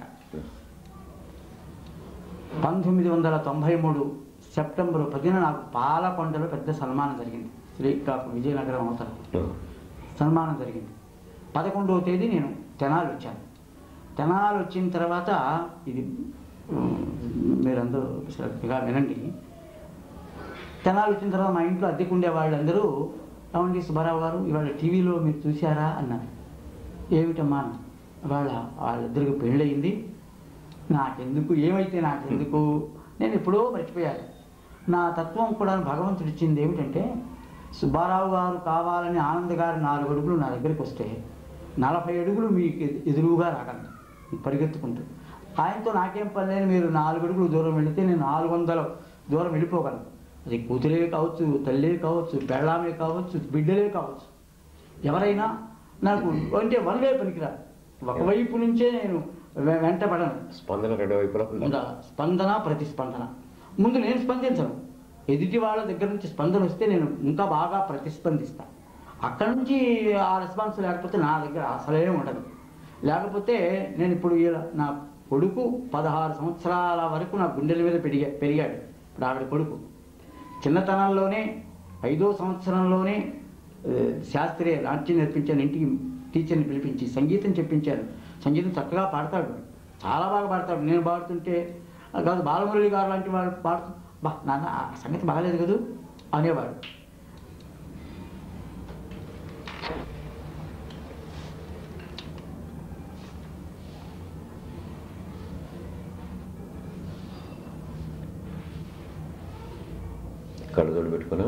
పంతొమ్మిది వందల తొంభై మూడు సెప్టెంబర్ పదిన నాకు పాలకొండలో పెద్ద సన్మానం జరిగింది శ్రీకాకుళం విజయనగరం అవతల సన్మానం జరిగింది పదకొండవ తేదీ నేను తెనాలి వచ్చాను తెనాలి వచ్చిన తర్వాత ఇది ఉమ్, మీరందరూ శ్రద్ధగా వినండి తెనాలి వచ్చిన తర్వాత మా ఇంట్లో అద్దెకుండే వాళ్ళందరూ ఏమండి సుబ్బారావు గారు ఇవాళ టీవీలో మీరు చూశారా అన్నారు ఏమిటమ్మా అన్న వాళ్ళ వాళ్ళిద్దరికి పెళ్ళయింది నాకెందుకు ఏమైతే నాకెందుకు నేను ఎప్పుడో మర్చిపోయాను నా తత్వం కూడా భగవంతుడు ఇచ్చింది ఏమిటంటే సుబ్బారావు గారు కావాలని ఆనంద్ గారు నాలుగు అడుగులు నా దగ్గరికి వస్తే నలభై అడుగులు మీకు ఎదు- ఎదురుగా రాగలను పరిగెత్తుకుంటూ ఆయనతో నాకేం పని లేదు మీరు నాలుగు అడుగులు దూరం వెళితే నేను నాలుగు వందల దూరం వెళ్ళిపోగలను అది కూతురే కావచ్చు తల్లే కావచ్చు పెళ్ళామే కావచ్చు బిడ్డలే కావచ్చు ఎవరైనా నాకు అంటే వన్ వే పనికిరాదు ఒకవైపు నుంచే నేను వె- వెంట పడను స్పందన రెండు వైపులా ఉందా ఉందా స్పందన ప్రతిస్పందన ముందు నేను స్పందించను ఎదుటి వాళ్ళ దగ్గర నుంచి స్పందన వస్తే నేను ఇంకా బాగా ప్రతిస్పందిస్తాను అక్కడ నుంచి ఆ రెస్పాన్స్ లేకపోతే నా దగ్గర అసలే ఉండదు లేకపోతే నేను ఇప్పుడు ఇలా నా కొడుకు పదహారు సంవత్సరాల వరకు నా గుండెల మీద పెరిగా పెరిగాడు ఇప్పుడు ఆవిడ కొడుకు చిన్నతనంలోనే ఐదో సంవత్సరంలోనే ఆ, శాస్త్రీయ నాట్యం నేర్పించాను ఇంటికి టీచర్ని పిలిపించి సంగీతం చెప్పించాను సంగీతం చక్కగా పాడతాడు చాలా బాగా పాడతాడు నేను పాడుతుంటే "ఆ, కాదు బాలమురళి గారు లాంటి వాడు పాడుతూ బా నాన్న ఆ సంగతి బాగలేదు కదూ అనేవాడు కళ్ళజోడు పెట్టుకున్నా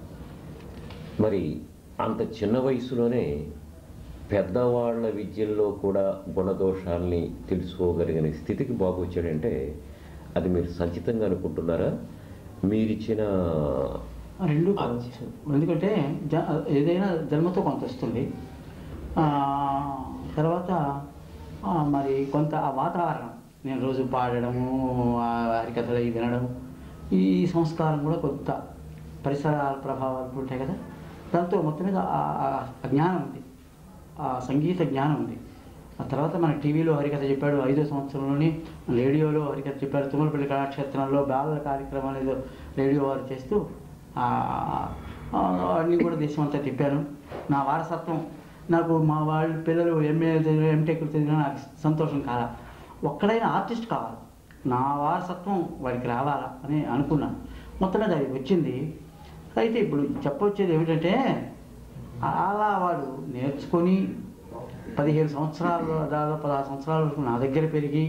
మరి అంత చిన్న వయసులోనే పెద్దవాళ్ల విద్యల్లో కూడా గుణదోషాల్ని తెలుసుకోగలిగిన స్థితికి బాబు వచ్చాడంటే అది మీరు సంచితంగా అనుకుంటున్నారా మీరిచ్చిన రెండు ఆ. కావచ్చు ఎందుకంటే జ ఏదైనా జన్మతో కొంత వస్తుంది ఆ, తర్వాత ఆ, మరి కొంత ఆ వాతావరణం నేను రోజు పాడడము ఆ హరికథలు అవి వినడం ఈ సంస్కారం కూడా కొంత పరిసరాల ప్రభావాలు ఉంటాయి కదా దాంతో మొత్తం మీద ఆ- ఆ- ఆ జ్ఞానం ఉంది ఆ సంగీత జ్ఞానం ఉంది ఆ తర్వాత మన టీవీలో హరికథ చెప్పాడు ఐదో సంవత్సరంలోని రేడియోలో హరికథ చెప్పాడు తుమ్మలపల్లి కళాక్షేత్రంలో బాలల కార్యక్రమాలు ఏదో రేడియో వారు చేస్తూ ఆ, ఆ, అన్నీ కూడా దేశం అంతా తిప్పాను నా వారసత్వం నాకు మా వాళ్ళ పిల్లలు ఎంఏ చదివిన ఎంటెక్ చదివినా నాకు సంతోషం కాదా ఒక్కడైనా ఆర్టిస్ట్ కావాలి నా వారసత్వం వాడికి రావాలా అని అనుకున్నాను మొత్తం మీద అది వచ్చింది అయితే ఇప్పుడు చెప్పొచ్చేది ఏమిటంటే అలా వాడు నేర్చుకొని పదిహేను సంవత్సరాలు దాదాపు పదహారు సంవత్సరాల వరకు నా దగ్గర పెరిగి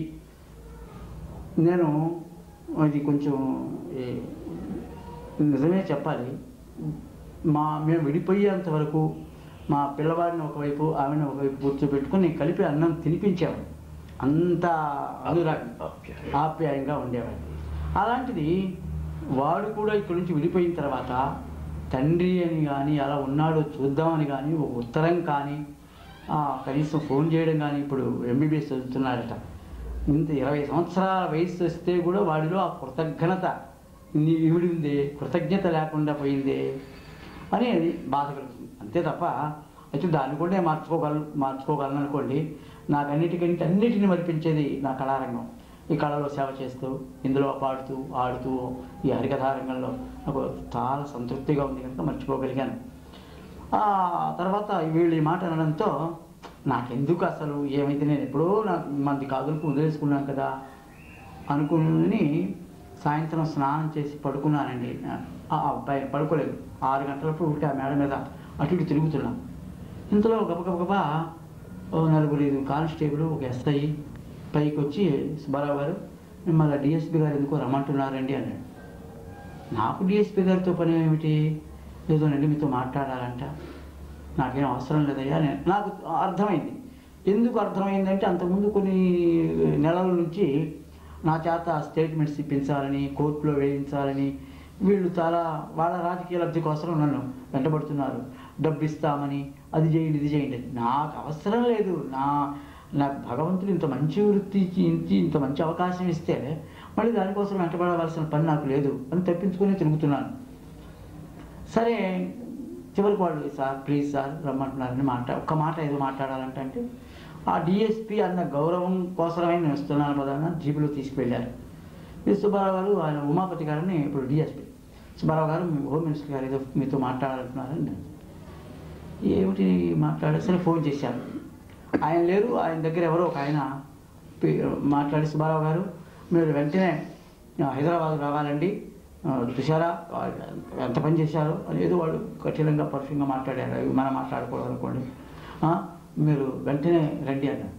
నేను అది కొంచెం ఈ- నిజమే చెప్పాలి మా మేము విడిపోయేంత వరకు మా పిల్లవాడిని ఒకవైపు ఆమెను ఒకవైపు కూర్చోబెట్టుకుని కలిపి అన్నం తినిపించేవాడు అంత అనురాగం ఆప్యాయం. ఆప్యాయంగా ఉండేవాడు అలాంటిది వాడు కూడా ఇక్కడి నుంచి విడిపోయిన తర్వాత తండ్రి అని కానీ అలా ఉన్నాడో చూద్దామని కానీ ఒక ఉత్తరం కానీ ఆ, కనీసం ఫోన్ చేయడం కానీ ఇప్పుడు ఎంబీబీఎస్ చదువుతున్నాడట ఇంత ఇరవై సంవత్సరాల వయసు వస్తే కూడా వాడిలో ఆ కృతజ్ఞత నీ ఈవిడి ఉంది కృతజ్ఞత లేకుండా పోయిందే అని అది బాధ కలుగుతుంది అంతే తప్ప అయితే దాన్ని కూడా నేను మార్చుకోగలను మార్చుకోగలను అనుకోండి నాకు అన్నిటికంటే అన్నిటిని మరిపించేది నా కళారంగం ఈ కళలో సేవ చేస్తూ ఇందులో పాడుతూ ఆడుతూ ఈ హరికథారంగంలో నాకు చాలా సంతృప్తిగా ఉంది కనుక మర్చిపోగలిగాను ఆ తర్వాత వీళ్ళు ఈ మాట అనడంతో నాకెందుకు అసలు ఏమైతే నేను ఎప్పుడో నాకు మంది కాదులకు వదిలేసుకున్నాను కదా అనుకుని సాయంత్రం స్నానం చేసి పడుకున్నానండి ఆ అబ్బాయి పడుకోలేదు ఆరు గంటలప్పుడు ఊరికే ఆ మేడ మీద అటు ఇటు తిరుగుతున్నా ఇంతలో గబగబగబా ఓ నలుగురు ఐదు కానిస్టేబుల్ ఒక ఎస్ఐ పైకి వచ్చి సుబ్బారావు గారు మిమ్మల్ని డిఎస్పీ గారు ఎందుకో రమ్మంటున్నారండి అన్నాడు నాకు డిఎస్పీ గారితో పని ఏమిటి లేదోనండి మీతో మాట్లాడాలంట నాకేం అవసరం లేదయ్యా నేను నాకు అర్థమైంది ఎందుకు అర్థమైందంటే అంతకుముందు కొన్ని నెలల నుంచి నా చేత స్టేట్మెంట్స్ ఇప్పించాలని కోర్టులో వేయించాలని వీళ్ళు చాలా వాళ్ళ రాజకీయ లబ్ధి కోసం నన్ను వెంటబడుతున్నారు డబ్బు ఇస్తామని అది చేయండి ఇది చేయండి అని. నాకు అవసరం లేదు నా నాకు భగవంతుడు ఇంత మంచి వృత్తి ఇచ్చి ఇచ్చి ఇంత మంచి అవకాశం ఇస్తే మళ్ళీ దానికోసం వెంటబడవలసిన పని నాకు లేదు అని తప్పించుకుని తిరుగుతున్నాను సరే చివరికి వాళ్ళు సార్ ప్లీజ్ సార్ రమ్మంటున్నారని మాట ఒక్క మాట ఏదో మాట్లాడాలంటే అంటే ఆ డిఎస్పి అన్న గౌరవం కోసమే నేను వస్తున్నాను పదాన జీపులో తీసుకువెళ్ళారు ఈ సుబ్బారావు గారు ఆయన ఉమాపతి గారిని ఇప్పుడు డిఎస్పి సుబ్బారావు గారు మీ హోమ్ మినిస్టర్ గారు ఏదో మీతో మాట్లాడాలంటున్నారని నేను, ఏమిటి మాట్లాడేసరి ఫోన్ చేశాను ఆయన లేరు ఆయన దగ్గర ఎవరో ఒక ఆయన పి- మాట్లాడి సుబ్బారావు గారు మీరు వెంటనే ఆ, హైదరాబాద్ రావాలండి ఆ, చూశారా ఆ, ఎంత పని చేశారు అని ఏదో వాళ్ళు కఠినంగా పరుషంగా మాట్లాడారు అవి మనం మాట్లాడకూడదు అనుకోండి ఆ, మీరు వెంటనే రండి అన్నారు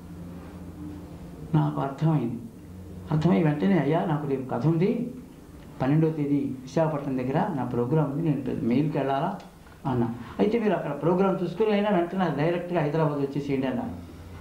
నాకు అర్థమైంది అర్థమై వెంటనే అయ్యా నాకు రేపు కథ ఉంది పన్నెండవ తేదీ విశాఖపట్నం దగ్గర నా ప్రోగ్రాం ఉంది నేను పెద్ద మెయిల్కి వెళ్ళాలా అన్నా అయితే మీరు అక్కడ ప్రోగ్రాం చూసుకుని అయినా వెంటనే డైరెక్ట్గా హైదరాబాద్ వచ్చేసేయండి అన్నారు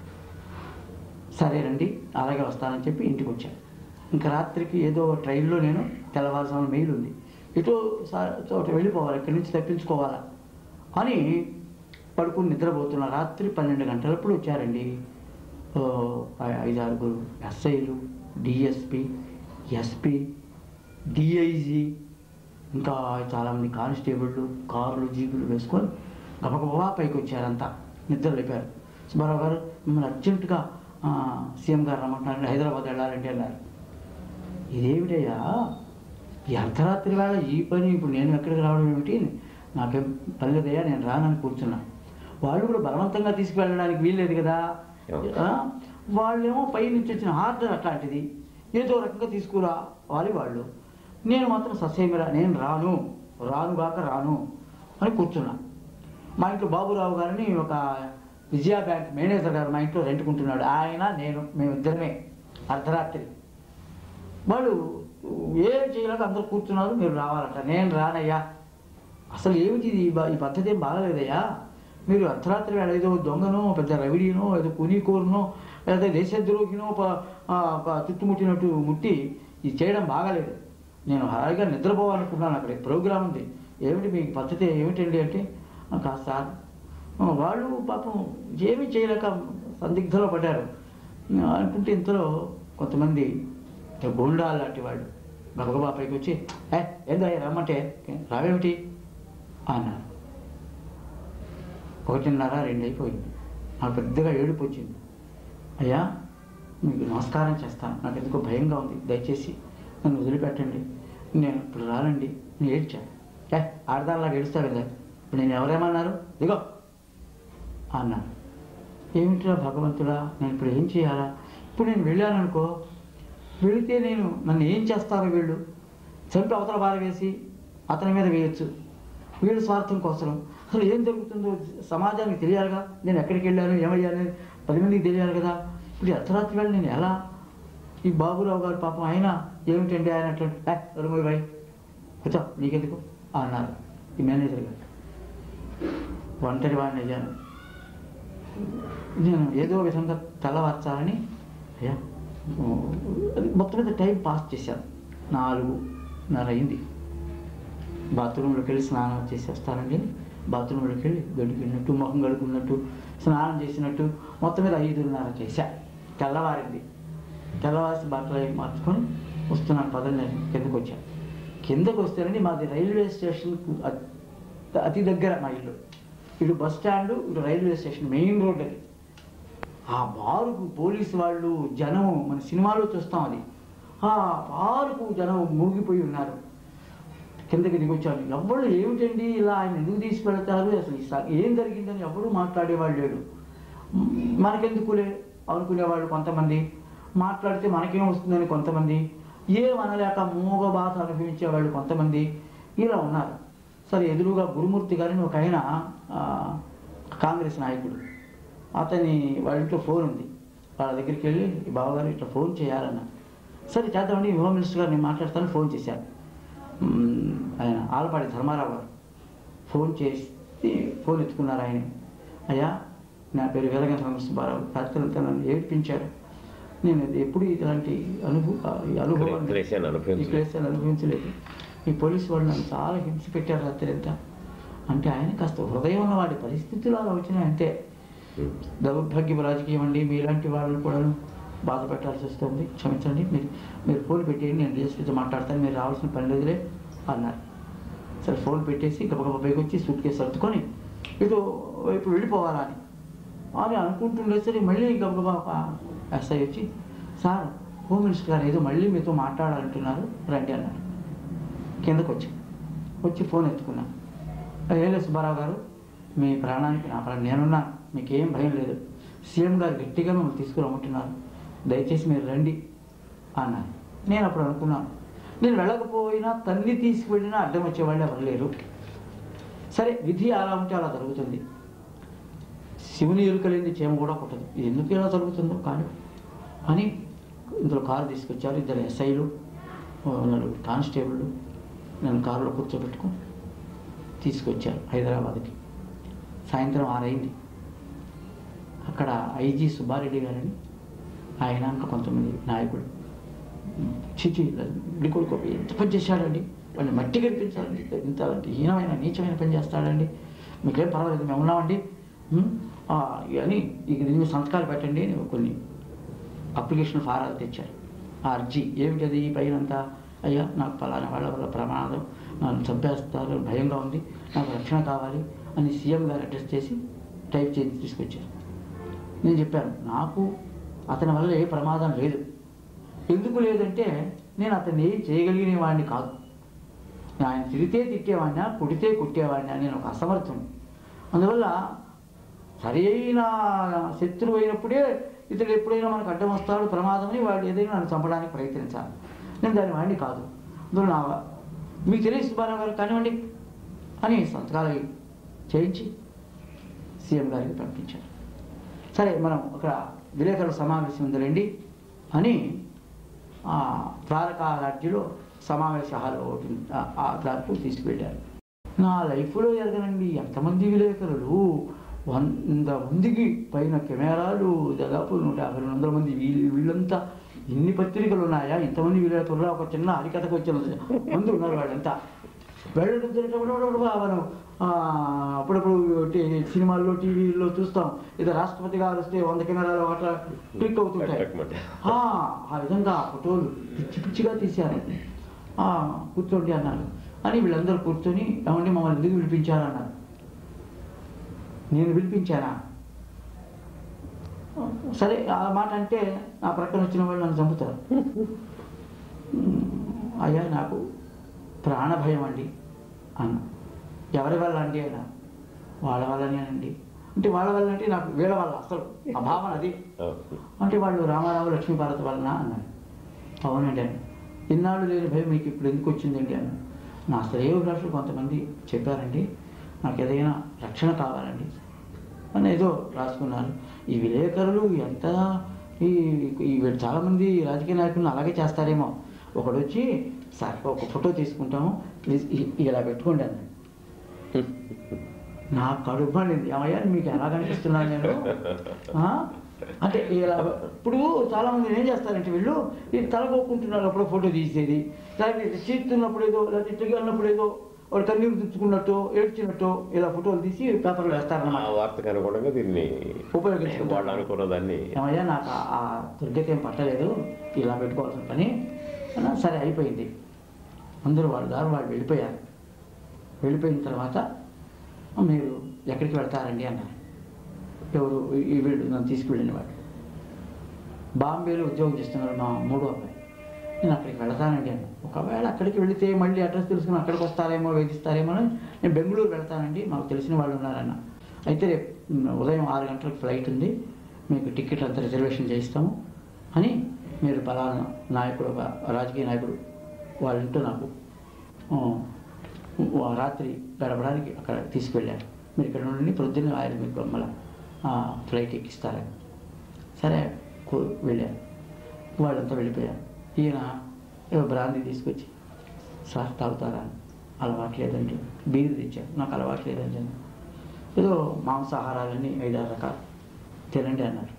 సరేనండి అలాగే వస్తానని చెప్పి ఇంటికి వచ్చాను ఇంకా రాత్రికి ఏదో ట్రైన్లో నేను తెల్లవారుజామున మెయిల్ ఉంది ఇటు సా- చోట వెళ్ళిపోవాలి ఇక్కడి నుంచి తప్పించుకోవాలా అని పడుకుని నిద్రపోతున్న రాత్రి పన్నెండు గంటలప్పుడు వచ్చారండి ఓ, ఐ- ఐదు ఆరుగురు ఎస్ఐలు డిఎస్పి ఎస్పి డిఐజీ ఇంకా చాలామంది కానిస్టేబుళ్ళు కార్లు జీపులు వేసుకొని గబగబా పైకి వచ్చారంతా నిద్ర లేపారు సుబ్బారావు గారు మిమ్మల్ని అర్జెంటుగా ఆ, సీఎం గారు రమ్మంటున్నారు హైదరాబాద్ వెళ్ళాలంటే అన్నారు ఇదేమిటయ్యా ఈ అర్ధరాత్రి వేళ ఈ పని ఇప్పుడు నేను ఎక్కడికి రావడం ఏమిటి నాకేం పని లేదయ్యా నేను రానని కూర్చున్నా వాళ్ళు కూడా బలవంతంగా తీసుకువెళ్ళడానికి వీల్లేదు కదా అవును. ఆ? వాళ్ళేమో పై నుంచి వచ్చిన ఆర్డర్ అట్లాంటిది ఏదో రకంగా తీసుకురావాలి వాళ్ళు నేను మాత్రం ససేమిరా నేను రాను రానుగాక రాను అని కూర్చున్నా మా ఇంట్లో బాబురావు గారిని ఒక విజయ బ్యాంక్ మేనేజర్ గారు మా ఇంట్లో రెంట్కుంటున్నాడు ఆయన నేను మేమిద్దరమే అర్ధరాత్రి వాళ్ళు ఏం చేయలేక అందరూ కూర్చున్నారు మీరు రావాలంట నేను రానయ్యా అసలు ఏమిటి ఇది ఈ బ- ఈ పద్ధతి ఏం బాగలేదయ్యా మీరు అర్ధరాత్రి వేళ ఏదో దొంగనో పెద్ద రవిడీనో ఏదో కూనీకూరనో లేదా దేశద్రోహినో ప- ఆ, ప- చుట్టుముట్టినట్టు ముట్టి ఇది చేయడం బాగాలేదు నేను హాయిగా నిద్రపోవాలనుకున్నాను అక్కడ ప్రోగ్రామ్ ఉంది ఏమిటి మీ పద్ధతి ఏమిటండి అంటే "ఆ, కాదు సార్ ఆ, వాళ్ళు పాపం ఏమీ చేయలేక సందిగ్ధంలో పడ్డారు ఆ, అనుకుంటే ఇంతలో కొంతమంది గోండా లాంటి వాళ్ళు గబగబా పైకి వచ్చి ఏ ఏందో రమ్మంటే రావేమిటి అన్నారు ఒకటిన్నర రెండు అయిపోయింది నాకు పెద్దగా ఏడుపు వచ్చింది అయ్యా మీకు నమస్కారం చేస్తాను నాకు ఎందుకో భయంగా ఉంది దయచేసి నన్ను వదిలిపెట్టండి నేను ఇప్పుడు రానండి నేను ఏడ్చాను ఏ ఆడదానిలాగా ఏడుస్తాడు కదా ఇప్పుడు నేను ఎవరేమన్నారు దిగో అన్నాను ఏమిట్రా భగవంతుడా నేను ఇప్పుడు ఏం చేయాలా ఇప్పుడు నేను వెళ్ళాను అనుకో వెళితే నేను నన్ను ఏం చేస్తారో వీళ్ళు చంపి అవతల బార వేసి అతని మీద వేయొచ్చు వీళ్ళ స్వార్థం కోసం అసలు ఏం జరుగుతుందో సమాజానికి తెలియాలిగా నేను ఎక్కడికి వెళ్ళాను ఏమయ్యాను పది మందికి తెలియాలి కదా ఇప్పుడు ఈ అర్ధరాత్రి వేళ నేను ఎలా ఈ బాబురావు గారు పాపం ఆయన ఏమిటండి ఆయన అట్లాంటి రమోయ్ బాయ్ కూర్చో నీకెందుకు అన్నారు ఈ మేనేజర్ గారు ఒంటరి వాడిని అయ్యాను నేను ఏదో విధంగా తెల్లవార్చాలని అయ్యా అది మొత్తం మీద టైం పాస్ చేశాను నాలుగున్నర అయింది బాత్రూంలోకి వెళ్ళి స్నానం చేసి వస్తానండి బాత్రూంలోకి వెళ్ళి గడిగినట్టు ముఖం గడుకున్నట్టు స్నానం చేసినట్టు మొత్తం మీద ఐదున్నర చేశా తెల్లవారింది తెల్లవారి బట్టలు అవి మార్చుకొని వస్తున్నాను పదండి నేను కిందకు వచ్చాను కిందకు వస్తేనండి మాది రైల్వే స్టేషన్కు అతి- అతి దగ్గర మా ఇల్లు ఇటు బస్ స్టాండ్ ఇటు రైల్వే స్టేషన్ మెయిన్ రోడ్ అది ఆ బారుకు పోలీసు వాళ్ళు జనం మన సినిమాలో చూస్తాం అది ఆ బారుకు జనం మూగిపోయి ఉన్నారు కిందకి దిగొచ్చాను ఎవరు ఏమిటండి ఇలా ఆయన ఎందుకు తీసుకెళ్తారు అసలు ఈ స- ఏం జరిగిందని ఎవరు మాట్లాడేవాళ్ళు లేడు మ్, మనకెందుకులే అనుకునేవాళ్ళు కొంతమంది మాట్లాడితే మనకేం వస్తుందని కొంతమంది ఏం అనలేక మూగ బాధ అనుభవించేవాళ్ళు కొంతమంది ఇలా ఉన్నారు సరే ఎదురుగా గురుమూర్తి గారిని ఒక ఆయన ఆ, కాంగ్రెస్ నాయకుడు అతని వాళ్ళ ఇంట్లో ఫోన్ ఉంది వాళ్ళ దగ్గరికి వెళ్ళి "ఈ బావగారు ఇట్లా ఫోన్ చేయాలన్న సరే చేద్దామండి హోమ్ మినిస్టర్ గారు నేను మాట్లాడతాను ఫోన్ చేశాను మ్మ్, ఆయన ఆలపాడి ధర్మారావు గారు ఫోన్ చేసి ఫోన్ ఎత్తుకున్నారు ఆయన అయ్యా నా పేరు వేలగంట సుబ్బారావు రాత్రంతా నన్ను ఏడిపించారు నేను అది ఎప్పుడు ఇలాంటి అనుభవ ఈ అనుభవం ఈ క్లేశాన్ని అనుభవించలేదు. ఈ క్లేశాన్ని అనుభవించలేదు ఈ పోలీసు వాళ్ళు నన్ను చాలా హింస పెట్టారు రాత్రి అంతా అంటే ఆయన కాస్త హృదయం ఉన్న వాడి పరిస్థితులు అలా వచ్చినాయి అంతే ఉమ్. దౌర్భాగ్యపు రాజకీయం అండి మీలాంటి వాళ్ళని కూడా బాధ పెట్టాల్సి వస్తుంది క్షమించండి మీరు మీరు ఫోన్ పెట్టేయండి నేను డిఎస్పీతో మాట్లాడతాను మీరు రావాల్సిన పని లేదులే అన్నారు సరే ఫోన్ పెట్టేసి గబగబా పైకి వచ్చి సూట్ కేసు సర్దుకొని ఇటు వైపు వెళ్ళిపోవాలా అని అని అనుకుంటుండేసరి మళ్ళీ గబగబా ఒక ఎస్ఐ వచ్చి సార్ హోమ్ మినిస్టర్ గారు ఏదో మళ్ళీ మీతో మాట్లాడాలంటున్నారు రండి అన్నారు కిందకు వచ్చి వచ్చి ఫోన్ ఎత్తుకున్నాను ఏం లేదు సుబ్బారావు గారు మీ ప్రాణానికి నా ప్రాణం నేనున్నాను మీకేం భయం లేదు సీఎం గారు గట్టిగా మిమ్మల్ని తీసుకురమ్మంటున్నారు దయచేసి మీరు రండి అన్నారు నేను అప్పుడు అనుకున్నాను నేను వెళ్ళకపోయినా తల్లి తీసుకువెళ్ళినా అడ్డం వచ్చేవాళ్ళు ఎవరు లేరు సరే విధి అలా ఉంటే అలా జరుగుతుంది శివుని ఎరుకలేని చీమ కూడా పుట్టదు ఇది ఎందుకు ఇలా జరుగుతుందో కానీ అని ఇందులో కారు తీసుకొచ్చారు ఇద్దరు ఎస్ఐలు ఓ నలుగురు కానిస్టేబుళ్ళు నన్ను కారులో కూర్చోబెట్టుకొని తీసుకొచ్చారు హైదరాబాద్కి సాయంత్రం ఆరైంది అక్కడ ఐజీ సుబ్బారెడ్డి గారని ఆయన ఇంకా కొంతమంది నాయకులు చిచి కొడుకు ఎంత పని చేశాడండి వాళ్ళని మట్టి కనిపించాలండి ఇంత హీనమైన నీచమైన పని చేస్తాడండి మీకేం పర్వాలేదు మేము ఉన్నామండి ఉమ్, ఆ, అని ఇక దీని మీద సంతకాలు పెట్టండి అని కొన్ని అప్లికేషన్ ఫారాలు తెచ్చారు ఆ అర్జీ ఏమిటది పైనంతా అయ్యా నాకు పలానా వాళ్ళ వల్ల ప్రమాదం నన్ను చంపేస్తారు భయంగా ఉంది నాకు రక్షణ కావాలి అని సీఎం గారు అడ్రస్ చేసి టైప్ చేసి తీసుకొచ్చారు నేను చెప్పాను నాకు అతని వల్ల ఏ ప్రమాదం లేదు ఎందుకు లేదంటే నేను అతన్ని ఏం చేయగలిగిన వాడిని కాదు ఆయన తిరిగితే తిట్టేవాడినా కుడితే కుట్టేవాడినా నేను ఒక అసమర్థుని అందువల్ల సరైన శత్రువు అయినప్పుడే ఇతడు ఎప్పుడైనా మనకు అడ్డం వస్తాడు ప్రమాదం అని వాడు ఏదైనా నన్ను చంపడానికి ప్రయత్నించాలి నేను దాని వాడిని కాదు అందువల్ల నా మీకు తెలియదు సుబ్బారావు గారు కానివ్వండి అని సంతకాలు చేయించి సీఎం గారికి పంపించారు సరే మనం అక్కడ విలేకరుల సమావేశం ఉందిలేండి అని ఆ ద్వారకా రాజ్యంలో సమావేశ హాల్ ఒకటి ఉంది. ఆ- ఆ దానికి తీసుకువెళ్ళారు నా లైఫ్లో ఎరగనండి ఎంతమంది విలేకరులు వంద మందికి పైన కెమెరాలు దాదాపు నూట యాభై రెండు వందల మంది వీళ్ళు వీళ్ళంతా ఇన్ని పత్రికలు ఉన్నాయా ఇంతమంది విలేకరులు ఒక చిన్న హరికథకు వచ్చిన మంది ఉన్నారు వాళ్ళంతా వెళ్ళడం తిరగడం మనం ఆ, అప్పుడప్పుడు టీ- సినిమాల్లో టీవీల్లో చూస్తాం ఇది రాష్ట్రపతి గారు వస్తే వంద కెమెరాలు అట్లా క్లిక్ అవుతుంటాయి ఆ ఆ విధంగా ఆ ఫోటోలు పిచ్చి పిచ్చిగా తీశారు ఆ, కూర్చోండి అన్నారు అని వీళ్ళందరూ కూర్చొని ఏమండి మమ్మల్ని ఎందుకు పిలిపించారన్నారు నేను పిలిపించానా సరే ఆ మాట అంటే నా ప్రక్కన వచ్చిన వాళ్ళు నన్ను చంపుతారు ఉమ్, అయ్యా నాకు ప్రాణ భయం అండి అన్న ఎవరి వల్ల అండి అన్న వాళ్ళ వల్లనేనండి అంటే వాళ్ళ వల్ల అంటే నాకు వీళ్ళ వల్ల అసలు ఆ భావన అది అంటే వాళ్ళు రామారావు లక్ష్మీభారత్ వలన అన్నాడు అవునండి అని ఇన్నాళ్ళు లేని భయం మీకు ఇప్పుడు ఎందుకు వచ్చిందండి అని నా శ్రేయోభిలాషులు కొంతమంది చెప్పారండి నాకు ఏదైనా రక్షణ కావాలండి అని ఏదో రాసుకున్నారు ఈ విలేకరులు ఎంత ఈ ఈ వీళ్ళు చాలామంది రాజకీయ నాయకులను అలాగే చేస్తారేమో ఒకడు వచ్చి సార్ ఒక ఫోటో తీసుకుంటాము ప్లీజ్ ఇ- ఇలా పెట్టుకోండి అన్నాడు నా కడుపు పండింది ఏమయ్యా మీకు ఎలా కనిపిస్తున్నాను నేను ఆ? అంటే ఇలా ఇప్పుడు చాలా మంది ఏం చేస్తారంటే వీళ్ళు ఈ తలకొక్కుంటున్నారు అప్పుడు ఫోటో తీసేది లేకపోతే చీస్తున్నప్పుడు ఏదో లేకపోతే ఇట్టుగా ఉన్నప్పుడు ఏదో వాడు కన్నీరు తుచ్చుకున్నట్టు ఏడ్చినట్టు ఇలా ఫోటోలు తీసి పేపర్లో ఆ వేస్తారన్నమాట వార్తకు అనుగుణంగా దీన్ని ఉపయోగించుకుంటారు. వాళ్ళు అనుకున్న దాన్ని ఏమయ్యా నాకు ఆ- ఆ దుర్గతి ఏం పట్టలేదు ఇలా పెట్టుకోవాల్సిన పని అన్నా, సరే అయిపోయింది అందరూ వాళ్ళ దారి వాళ్ళు వెళ్ళిపోయారు వెళ్ళిపోయిన తర్వాత మీరు ఎక్కడికి వెళ్తారండి అన్నారు ఎవరు ఈ- ఈ వీళ్ళు నన్ను తీసుకువెళ్ళిన వాడు బాంబేలో ఉద్యోగం చేస్తున్నారు మా మూడో అబ్బాయి నేను అక్కడికి వెళ్తానండి అన్న ఒకవేళ అక్కడికి వెళితే మళ్ళీ అడ్రస్ తెలుసుకుని అక్కడికి వస్తారేమో వేధిస్తారేమో అని నేను బెంగళూరు వెళ్తానండి మాకు తెలిసిన వాళ్ళు ఉన్నారన్న అయితే రేపు ఉమ్, ఉదయం ఆరు గంటలకు ఫ్లైట్ ఉంది మీకు టికెట్ అంతా రిజర్వేషన్ చేయిస్తాము అని మీరు పలానా నాయకుడు ఒక రాజకీయ నాయకుడు వాళ్ళ ఇంట్లో నాకు ఆ, ఆ రాత్రి గడపడానికి అక్కడ తీసుకువెళ్ళారు మీరు ఇక్కడ నుండి ప్రొద్దున్న ఆయన మీకు మళ్ళీ ఫ్లైట్ ఎక్కిస్తారని సరే కూ- వెళ్ళారు వాళ్ళంతా వెళ్ళిపోయారు ఈయన ఏదో బ్రాందీ తీసుకొచ్చి సార్ తాగుతారా అని అలవాట్లేదండి బీరు తెచ్చారు నాకు అలవాట్లేదండి అని. ఏదో మాంసాహారాలన్నీ ఐదారు రకాలు తినండి అన్నారు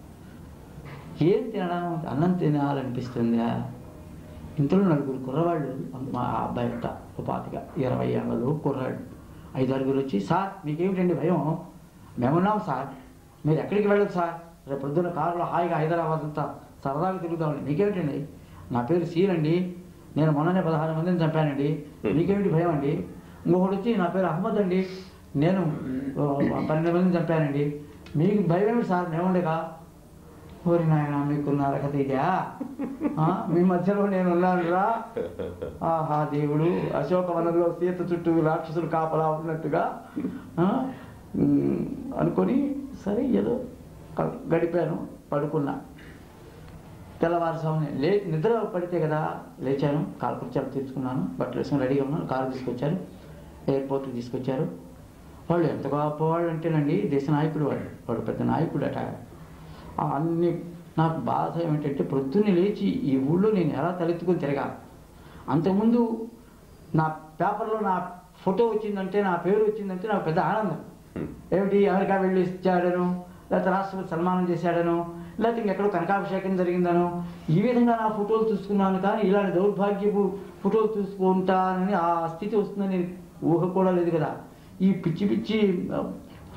ఏం తినడం అన్నం తినాలనిపిస్తుందా ఇంతలో నలుగురు కుర్రవాళ్ళు మా అబ్బాయి యొక్క ఉపాధిక ఇరవై ఏళ్ళలో కుర్రాళ్ళు ఐదారుగురు వచ్చి సార్ మీకేమిటండి భయం మేమున్నాం సార్ మీరు ఎక్కడికి వెళ్ళదు సార్ రేపు పొద్దున్న కారులో హాయిగా హైదరాబాద్ అంతా సరదాగా తిరుగుతామండి మీకేమిటండి నా పేరు సీల్ అండి నేను మొన్ననే పదహారు మందిని చంపానండి మీకేమిటి భయం అండి ఇంకొకటి వచ్చి నా పేరు అహ్మద్ అండి నేను ఆ, పన్నెండు మందిని చంపానండి మీకు భయం ఏమిటి సార్ మేముండగా ఓరి నాయన మీకున్న అర్హత ఇదా ఆ, మీ మధ్యలో నేను ఉన్నాను రా ఆహా దేవుడు అశోకవనంలో సీత చుట్టూ రాక్షసులు కాపలా ఉన్నట్టుగా ఆ, ఉమ్, అనుకొని సరే ఏదో క- గడిపాను పడుకున్నా తెల్లవారుసామునే లే నిద్ర పడితే కదా లేచాను కాలకృత్యాలు తీర్చుకున్నాను బట్టలు వేసుకుని రెడీగా ఉన్నాను కారు తీసుకొచ్చారు ఎయిర్పోర్ట్కి తీసుకొచ్చారు వాళ్ళు ఎంత గొప్ప వాళ్ళు అంటేనండి దేశ నాయకుడు వాడు వాడు పెద్ద నాయకుడు అట ఆ అన్ని నాకు బాధ ఏమిటంటే ప్రొద్దున్నే లేచి ఈ ఊళ్ళో నేను ఎలా తలెత్తుకొని తిరగాలి అంతకుముందు నా పేపర్లో నా ఫోటో వచ్చిందంటే నా పేరు వచ్చిందంటే నాకు పెద్ద ఆనందం ఏమిటి అమెరికా వెళ్ళి ఇచ్చాడను లేకపోతే రాష్ట్రపతి సన్మానం చేశాడను లేకపోతే ఇంకెక్కడో కనకాభిషేకం జరిగిందను ఈ విధంగా నా ఫోటోలు చూసుకున్నాను కానీ ఇలాంటి దౌర్భాగ్యపు ఫోటోలు చూసుకుంటానని ఆ స్థితి వస్తుందని ఊహ కూడా లేదు కదా ఈ పిచ్చి పిచ్చి ఆ,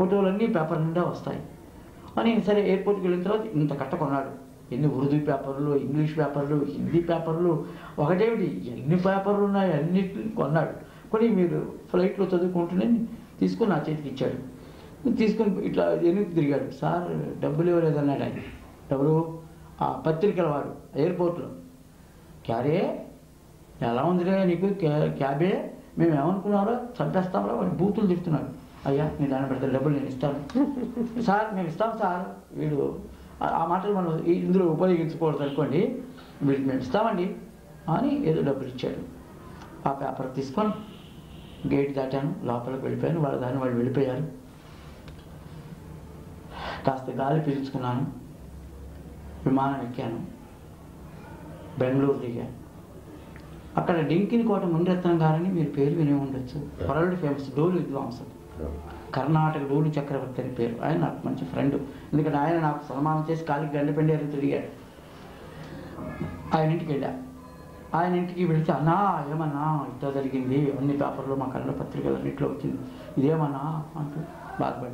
ఫోటోలన్నీ పేపర్ నిండా వస్తాయి అని సరే ఎయిర్పోర్ట్కి వెళ్ళిన తర్వాత ఇంత కట్ట కొన్నాడు ఎన్ని ఉర్దూ పేపర్లు ఇంగ్లీష్ పేపర్లు హిందీ పేపర్లు ఒకటేమిటి ఎన్ని పేపర్లు ఉన్నాయి అన్నిటిని కొన్నాడు కొని మీరు ఫ్లైట్లో చదువుకుంటూనే తీసుకుని నా చేతికి ఇచ్చాడు తీసుకొని ఇట్లా ఎనికి తిరిగాడు సార్ డబ్బులు ఇవ్వలేదన్నాడు ఆయన ఎవరు ఆ పత్రికల వాడు ఎయిర్పోర్ట్లో క్యారే ఎలా ఉందిరే నీకు క్యా- క్యాబే మేము ఏమనుకున్నారో చంపేస్తాంరా వాడు బూతులు తిడుతున్నాడు అయ్యా నీ దాన్ని పెడితే డబ్బులు నేను ఇస్తాను సార్ మేము ఇస్తాం సార్ వీడు ఆ- ఆ మాటలు మనం ఈ- ఇందులో ఉపయోగించకూడదు అనుకోండి వీడికి మేము ఇస్తామండి అని ఏదో డబ్బులు ఇచ్చాడు ఆ పేపర్ తీసుకొని గేట్ దాటాను లోపలికి వెళ్ళిపోయాను వాళ్ళ దాన్ని వాళ్ళు వెళ్ళిపోయారు కాస్త గాలి పీల్చుకున్నాను విమానం ఎక్కాను బెంగళూరు దిగాను అక్కడ డింకిని కోట మునిరత్నం గారని మీరు పేరు వినే ఉండొచ్చు వరల్డ్ ఫేమస్ డోలు విద్వాంసం కర్ణాటక డోలు చక్రవర్తి అని పేరు ఆయన నాకు మంచి ఫ్రెండ్ ఎందుకంటే ఆయన నాకు సన్మానం చేసి కాలికి గండ పెండారు తిరిగాడు ఆయన ఇంటికి వెళ్ళా ఆయన ఇంటికి వెళితే అన్నా ఏమన్నా ఇట్లా జరిగింది అన్ని పేపర్లో మా కన్నడ పత్రికలు అన్నింటిలో వచ్చింది ఇదేమన్నా అంటూ బాధపడి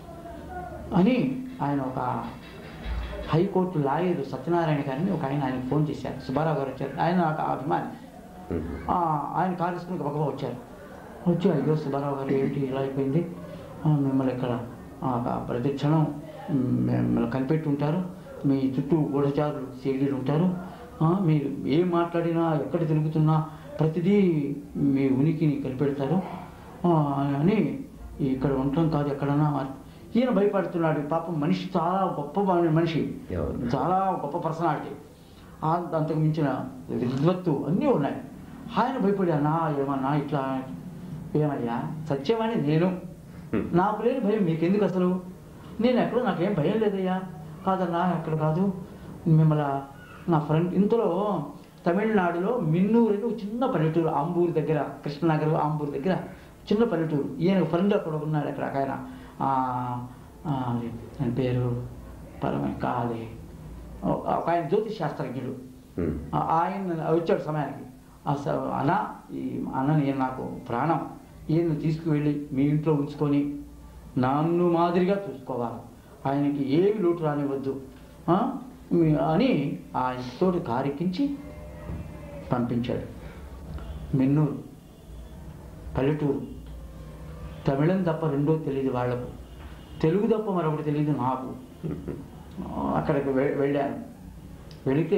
అని ఆయన ఒక హైకోర్టు లాయర్ సత్యనారాయణ గారిని ఒక ఆయన ఆయనకు ఫోన్ చేశారు సుబ్బారావు గారు వచ్చారు ఆయన నాకు అభిమాని ఆ, ఆయన కారు తీసుకుని గబగబా వచ్చారు వచ్చి అయ్యో సుబ్బారావు గారు ఏంటి ఇలా అయిపోయింది ఆ, మిమ్మల్ని ఇక్కడ ఆ, ప్రతి క్షణం మ్, మిమ్మల్ని కనిపెట్టి ఉంటారు మీ చుట్టూ గూఢచారులు సీడీలు ఉంటారు ఆ, మీరు ఏం మాట్లాడినా ఎక్కడ తిరుగుతున్నా ప్రతిదీ మీ ఉనికిని కనిపెడతారు ఆ, అని ఇక్కడ ఉండటం కాదు ఎక్కడన్నా ఈయన భయపడుతున్నాడు పాపం మనిషి చాలా గొప్ప మనిషి ఎవరు? చాలా గొప్ప పర్సనాలిటీ అంతకు మించిన విద్వత్తు అన్నీ ఉన్నాయి ఆయన భయపడి అన్నా ఏమన్నా ఇట్లా ఏమయ్యా సత్యమని నేను నాకు లేని భయం మీకెందుకు అసలు నేను ఎక్కడో నాకేం భయం లేదయ్యా కాదన్నా ఎక్కడ కాదు మిమ్మల్ని నా ఫ్రెండ్ ఇంతలో తమిళనాడులో మిన్నూరు అని ఒక చిన్న పల్లెటూరు ఆంబూరు దగ్గర కృష్ణనగర్ ఆంబూరు దగ్గర చిన్న పల్లెటూరు ఈయన ఫ్రెండ్ అక్కడ ఉన్నాడు అక్కడ ఒక ఆయన ఆ, ఆ, ఆయన పేరు పరమ కాదే ఒక ఆయన జ్యోతిష్ శాస్త్రజ్ఞుడు ఆ- ఆయన వచ్చాడు సమయానికి ఆ స- అన్న ఈ అన్న నేను నాకు ప్రాణం ఈయన్ని తీసుకువెళ్ళి మీ ఇంట్లో ఉంచుకొని నన్ను మాదిరిగా చూసుకోవాలి ఆయనకి ఏమి లోటు రానివ్వద్దు ఆ? మీ- అని ఆయనతో కారెక్కించి పంపించాడు మిన్నూరు పల్లెటూరు తమిళం తప్ప రెండో తెలియదు వాళ్ళకు తెలుగు తప్ప మరొకటి తెలియదు నాకు అక్కడికి వె- వెళ్ళాను వెళితే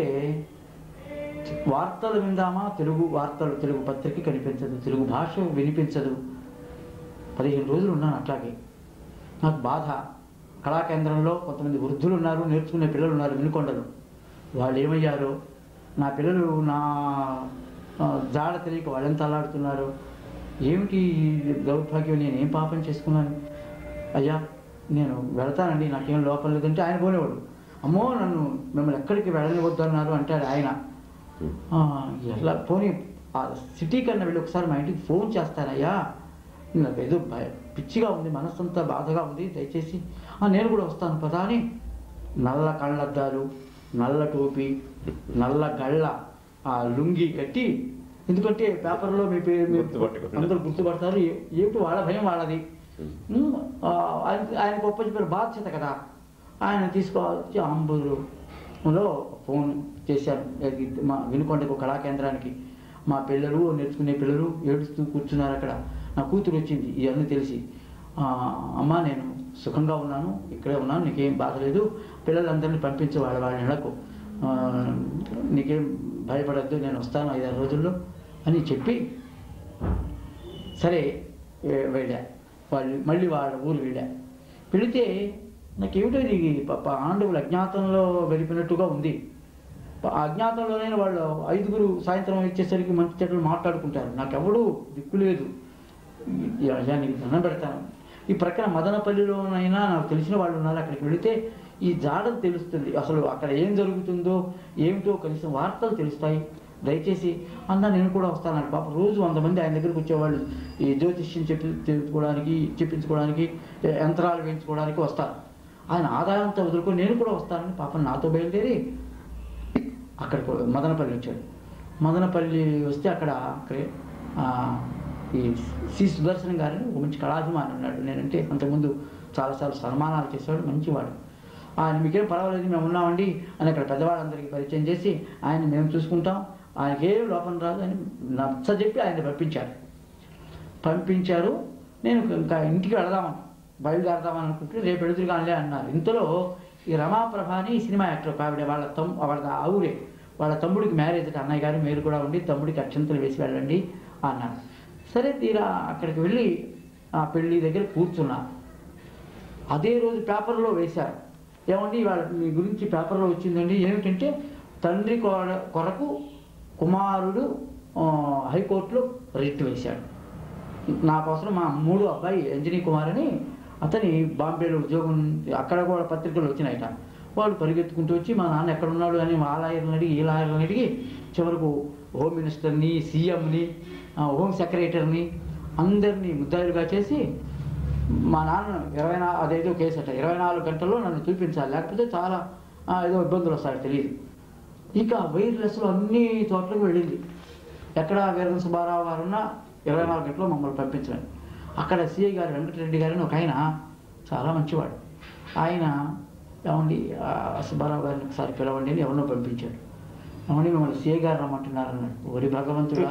వార్తలు విందామా తెలుగు వార్తలు తెలుగు పత్రిక కనిపించదు తెలుగు భాష వినిపించదు పదిహేను రోజులు ఉన్నాను అట్లాగే నాకు బాధ కళాకేంద్రంలో కొంతమంది వృద్ధులు ఉన్నారు నేర్చుకునే పిల్లలు ఉన్నారు వినుకొండలు వాళ్ళు ఏమయ్యారో నా పిల్లలు నా ఆ, జాడ తెలియక వాళ్ళెంత అల్లాడుతున్నారు ఏమిటి ఈ దౌర్భాగ్యం నేను ఏం పాపం చేసుకున్నాను అయ్యా నేను వెళ్తానండి నాకేం లోపం లేదంటే ఆయన పోనేవాడు అమ్మో నన్ను మిమ్మల్ని ఎక్కడికి వెళ్ళనివద్దు అన్నారు అంటాడు ఆయన ఆ, ఎలా పోనీ ఆ సిటీ కన్నా వెళ్ళి ఒకసారి మా ఇంటికి ఫోన్ చేస్తానయ్యా నాకు ఏదో భయ పిచ్చిగా ఉంది మనసంతా బాధగా ఉంది దయచేసి "ఆ, నేను కూడా వస్తాను పదా అని నల్ల కళ్ళద్దాలు నల్ల టోపీ నల్ల గళ్ళ ఆ లుంగి కట్టి ఎందుకంటే పేపర్లో మీ పేరు మీ- గుర్తుపట్టకుండా. అందరూ గుర్తుపడతారు ఏ- ఏమిటి వాళ్ళ భయం వాళ్ళది ఉమ్, ఆ, ఆయన ఆయన గొప్ప చెప్పారు బాధ్యత కదా ఆయన తీసుకొచ్చి ఆంబూరులో ఫోన్ చేశారు ఏది మా వినుకొండకు కళాకేంద్రానికి మా పిల్లలు నేర్చుకునే పిల్లలు ఏడుస్తూ కూర్చున్నారు అక్కడ నా కూతురు వచ్చింది ఇవన్నీ తెలిసి "ఆ, అమ్మా నేను సుఖంగా ఉన్నాను ఇక్కడే ఉన్నాను నీకేం బాధ లేదు పిల్లలందరినీ పంపించి వాళ్ళ వాళ్ళ ఇళ్ళకు ఆ, నీకేం భయపడద్దు నేను వస్తాను ఐదారు రోజుల్లో అని చెప్పి సరే ఏ- వెళ్ళా వాళ్ళు మళ్ళీ వాళ్ళ ఊరు వెళ్ళా వెళితే నాకేమిటో ఇది పాప ఆండవులు అజ్ఞాతంలో వెళ్ళిపోయినట్టుగా ఉంది ప- ఆ అజ్ఞాతంలోనే వాళ్ళు ఐదుగురు సాయంత్రం వచ్చేసరికి మంచి చెట్లు మాట్లాడుకుంటారు నాకెవడు దిక్కు లేదు ఈ- అయ్యా నీకు దండం పెడతాను ఈ ప్రక్కన మదనపల్లిలోనైనా నాకు తెలిసిన వాళ్ళు ఉన్నారు అక్కడికి వెళితే ఈ జాడలు తెలుస్తుంది అసలు అక్కడ ఏం జరుగుతుందో ఏమిటో కనీసం వార్తలు తెలుస్తాయి దయచేసి అన్న నేను కూడా వస్తాను పాప రోజు వంద మంది ఆయన దగ్గరికి వచ్చేవాళ్ళు ఈ జ్యోతిష్యం చెప్పి తెలుసుకోవడానికి చెప్పించుకోవడానికి ఏ, యంత్రాలు వేయించుకోవడానికి వస్తారు ఆయన ఆదాయంతో వదులుకొని నేను కూడా వస్తానని పాపం నాతో బయలుదేరి అక్కడికి మదనపల్లి వచ్చాడు మదనపల్లి వస్తే అక్కడ అక్కడే ఆ, ఈ సి సుదర్శన్ గారిని ఒక మంచి కళాభిమాని ఉన్నాడు నేనంటే అంతకుముందు చాలాసార్లు సన్మానాలు చేసేవాడు మంచివాడు ఆయన మీకేం పర్వాలేదు మేము ఉన్నామండి అని అక్కడ పెద్దవాళ్ళందరికీ పరిచయం చేసి ఆయన మేము చూసుకుంటాం ఆయనకి ఏం లోపం రాదు అని నచ్చ చెప్పి ఆయన పంపించారు పంపించారు నేను ఇంకా ఇంటికి వెళదామని బయలుదేరదామని అనుకుంటే రేపు ఎదురుగానే అన్నారు ఇంతలో ఈ రమాప్రభ అని సినిమా యాక్టర్ ఒక ఆవిడ వాళ్ళ తమ్ వాళ్ళ ఆవురే వాళ్ళ తమ్ముడికి మ్యారేజ్ అంటే అన్నయ్య గారు మీరు కూడా ఉండి తమ్ముడికి అక్షంతలు వేసి వెళ్ళండి అన్నారు సరే తీరా అక్కడికి వెళ్ళి ఆ పెళ్లి దగ్గర కూర్చున్నా అదే రోజు పేపర్లో వేశారు ఏమండి వాళ్ళ మీ గురించి పేపర్లో వచ్చిందండి ఏమిటంటే తండ్రి కొర- కొరకు కుమారుడు ఆ, హైకోర్టులో రిట్ వేశాడు నా కోసం మా మూడో అబ్బాయి అంజనీ కుమార్ అని అతని బాంబేలో ఉద్యోగం అక్కడ కూడా పత్రికలు వచ్చినాయట వాళ్ళు పరిగెత్తుకుంటూ వచ్చి మా నాన్న ఎక్కడ ఉన్నాడు అని మా లాయర్ని అడిగి ఈ లాయర్ని అడిగి చివరకు హోమ్ మినిస్టర్ని సీఎంని హోమ్ సెక్రటరీని అందరినీ ముద్దాయిలుగా చేసి మా నాన్న ఇరవై నా అదేదో కేసు అట ఇరవై నాలుగు గంటల్లో నన్ను చూపించాలి లేకపోతే చాలా ఆ, ఏదో ఇబ్బందులు వస్తాయి తెలియదు ఇక వైర్లెస్లో అన్ని చోట్లకు వెళ్ళింది ఎక్కడ వీరన్ సుబ్బారావు గారు ఉన్న ఇరవై నాలుగు గంటల్లో మమ్మల్ని పంపించండి అక్కడ సిఐ గారు వెంకటరెడ్డి గారిని ఒక ఆయన చాలా మంచివాడు ఆయన ఏమండి ఆ సుబ్బారావు గారిని ఒకసారి పిలవండి అని ఎవరినో పంపించాడు ఏమండి మిమ్మల్ని సిఐ గారు రమ్మంటున్నారు అన్నాడు ఓరి భగవంతుడా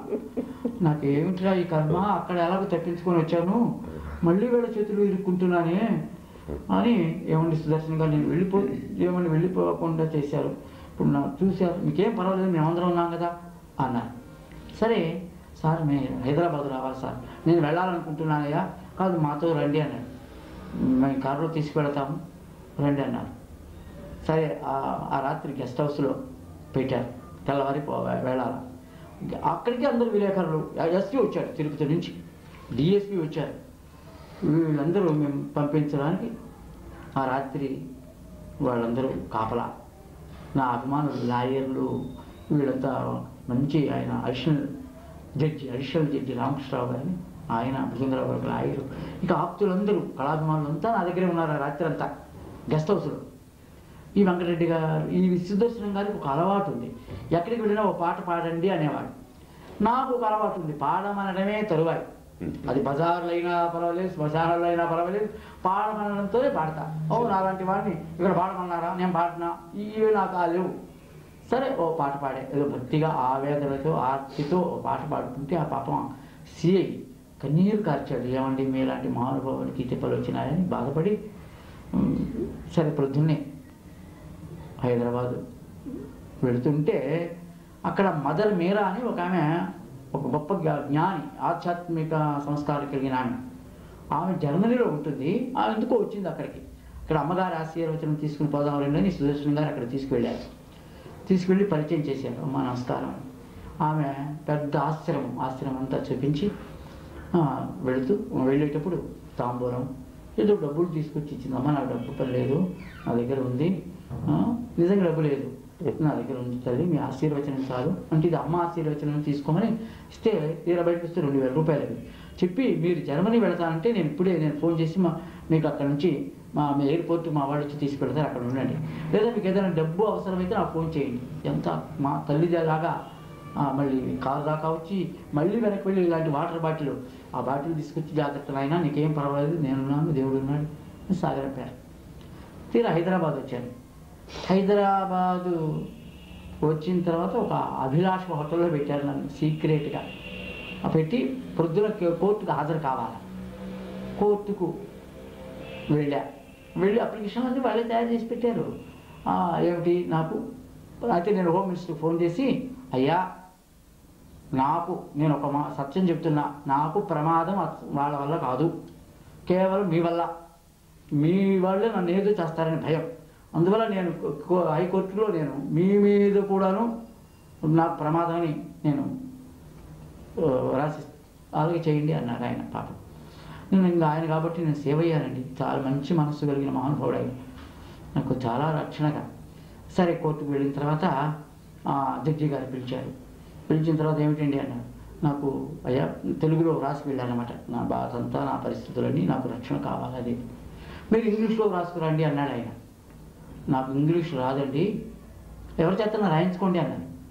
నాకేమిటిరా ఈ కర్మ అక్కడ ఎలాగో తప్పించుకొని వచ్చాను మళ్ళీ వీళ్ళ చేతులు ఇరుక్కుంటున్నానే అని ఏమండి సుదర్శన్ గారు నేను వెళ్ళిపో ఏమని వెళ్ళిపోకుండా చేశారు ఇప్పుడు నా చూశారు మీకేం పర్వాలేదు మేమందరం ఉన్నాం కదా అన్నారు సరే సార్ మేము హైదరాబాద్ రావాలి సార్ నేను వెళ్ళాలనుకుంటున్నానయ్యా కాదు మాతో రండి అన్నాడు మేము కారులో తీసుకువెళతాము రండి అన్నారు సరే ఆ- ఆ రాత్రి గెస్ట్ హౌస్లో పెట్టారు తెల్లవారి పో వెళ్ళాలి ఇంకా అక్కడికి అందరు విలేకరులు ఎస్పీ వచ్చాడు తిరుపతి నుంచి డిఎస్పీ వచ్చారు వీళ్ళందరూ మేము పంపించడానికి ఆ రాత్రి వాళ్ళందరూ కాపలా నా అభిమానులు లాయర్లు వీళ్ళంతా మంచి ఆయన additional judge additional judge Ramakrishnarao గారిని ఆయన భుజంగరావు గారు లాయరు ఇంకా ఆప్తులందరూ కళాభిమానులు అంతా నా దగ్గరే ఉన్నారు ఆ రాత్రి అంతా గెస్ట్ హౌస్లో ఈ వెంకటరెడ్డి గారు ఈ సుదర్శనం గారికి ఒక అలవాటు ఉంది ఎక్కడికి వెళ్ళినా ఒక పాట పాడండి అనేవాడు నాకు ఒక అలవాటు ఉంది పాడమనడమే తరువాయి అది బజార్లో అయినా పర్వాలేదు శ్మశానాల్లో అయినా పర్వాలేదు పాడమనడంతోనే పాడతా అవును అలాంటి వాడిని ఇక్కడ పాడమన్నారా నేను పాడినా ఇవి నాకు ఆ లేవు సరే ఓ పాట పాడే ఏదో భక్తిగా ఆవేదనతో ఆర్తితో ఓ పాట పాడుతుంటే ఆ పాపం సిఐ కన్నీరు కార్చాడు ఏమండి మీలాంటి మహానుభావునికి తిప్పలు వచ్చినాయని బాధపడి ఉమ్, సరే ప్రొద్దున్నే హైదరాబాద్ వెళుతుంటే అక్కడ మదర్ మీరా అని ఒక ఆమె ఒక గొప్ప జ్ఞా- జ్ఞాని ఆధ్యాత్మిక సంస్కారం కలిగిన ఆమె ఆమె జర్మనీలో ఉంటుంది ఆమె ఎందుకో వచ్చింది అక్కడికి ఇక్కడ అమ్మగారి ఆశీర్వచనం తీసుకుని పోదాం రండి అని సుదర్శన్ గారు అక్కడ తీసుకువెళ్ళారు తీసుకెళ్ళి పరిచయం చేశారు అమ్మ నమస్కారం అని. ఆమె పెద్ద ఆశ్రమం ఆశ్రమం అంతా చూపించి ఆ, వెళుతూ వెళ్ళేటప్పుడు తాంబూలం ఏదో డబ్బులు తీసుకొచ్చి ఇచ్చిందమ్మా నాకు డబ్బు పని లేదు నా దగ్గర ఉంది ఆ, నిజంగా డబ్బు లేదు నా దగ్గర ఉంది తల్లి మీ ఆశీర్వచనం చాలు అంటే ఇది అమ్మ ఆశీర్వచనం తీసుకోమని ఇస్తే తీరా బయటకు వస్తే రెండు వేల రూపాయలు అవి చెప్పి మీరు జర్మనీ వెళతానంటే నేను ఇప్పుడే నేను ఫోన్ చేసి మా మీకు అక్కడ నుంచి మా మీ ఎయిర్పోర్ట్ మా వాళ్ళు వచ్చి తీసి పెడతారు అక్కడ ఉండండి లేదా మీకు ఏదైనా డబ్బు అవసరమైతే నాకు ఫోన్ చేయండి ఎంత మా తల్లి లాగా ఆ, మళ్ళీ కారు దాకా వచ్చి మళ్ళీ వెనక్కి వెళ్ళి ఇలాంటి వాటర్ బాటిల్ ఆ బాటిల్ తీసుకొచ్చి జాగ్రత్తలు అయినా నీకేం పర్వాలేదు నేనున్నాను దేవుడు ఉన్నాడు అని సాగరంపారు తీరా హైదరాబాద్ వచ్చాను హైదరాబాదు వచ్చిన తర్వాత ఒక అభిలాష హోటల్లో పెట్టారు నన్ను సీక్రెట్గా ఆ పెట్టి ప్రొద్దున కోర్టుకు హాజరు కావాలి కోర్టుకు వెళ్ళా వెళ్ళి అప్లికేషన్ అన్ని వాళ్ళే తయారు చేసి పెట్టారు ఆ, ఏమిటి నాకు అయితే నేను హోమ్ మినిస్టర్కి ఫోన్ చేసి అయ్యా నాకు నేను ఒక మా సత్యం చెప్తున్నా నాకు ప్రమాదం అస- వాళ్ళ వల్ల కాదు కేవలం మీ వల్ల మీ వాళ్ళే నన్ను ఏదో చేస్తారని భయం అందువల్ల నేను కో- కో- హైకోర్టులో నేను మీ మీద కూడాను నాకు ప్రమాదమని నేను ఆ, రాసి అలాగే చేయండి అన్నాడు ఆయన పాపం నేను ఇంకా ఆయన కాబట్టి నేను సేవ అయ్యానండి చాలా మంచి మనస్సు కలిగిన మహానుభావుడు ఆయన నాకు చాలా రక్షణగా సరే కోర్టుకు వెళ్ళిన తర్వాత ఆ, జడ్జి గారు పిలిచారు పిలిచిన తర్వాత ఏమిటండి అన్నారు నాకు అయ్యా తెలుగులో రాసి వెళ్ళానమాట నా బాధ అంతా నా పరిస్థితులన్నీ నాకు రక్షణ కావాలి అది మీరు ఇంగ్లీష్లో రాసుకురండి అన్నాడు ఆయన నాకు ఇంగ్లీష్ రాదండి ఎవరి చేత రాయించుకోండి అన్నాను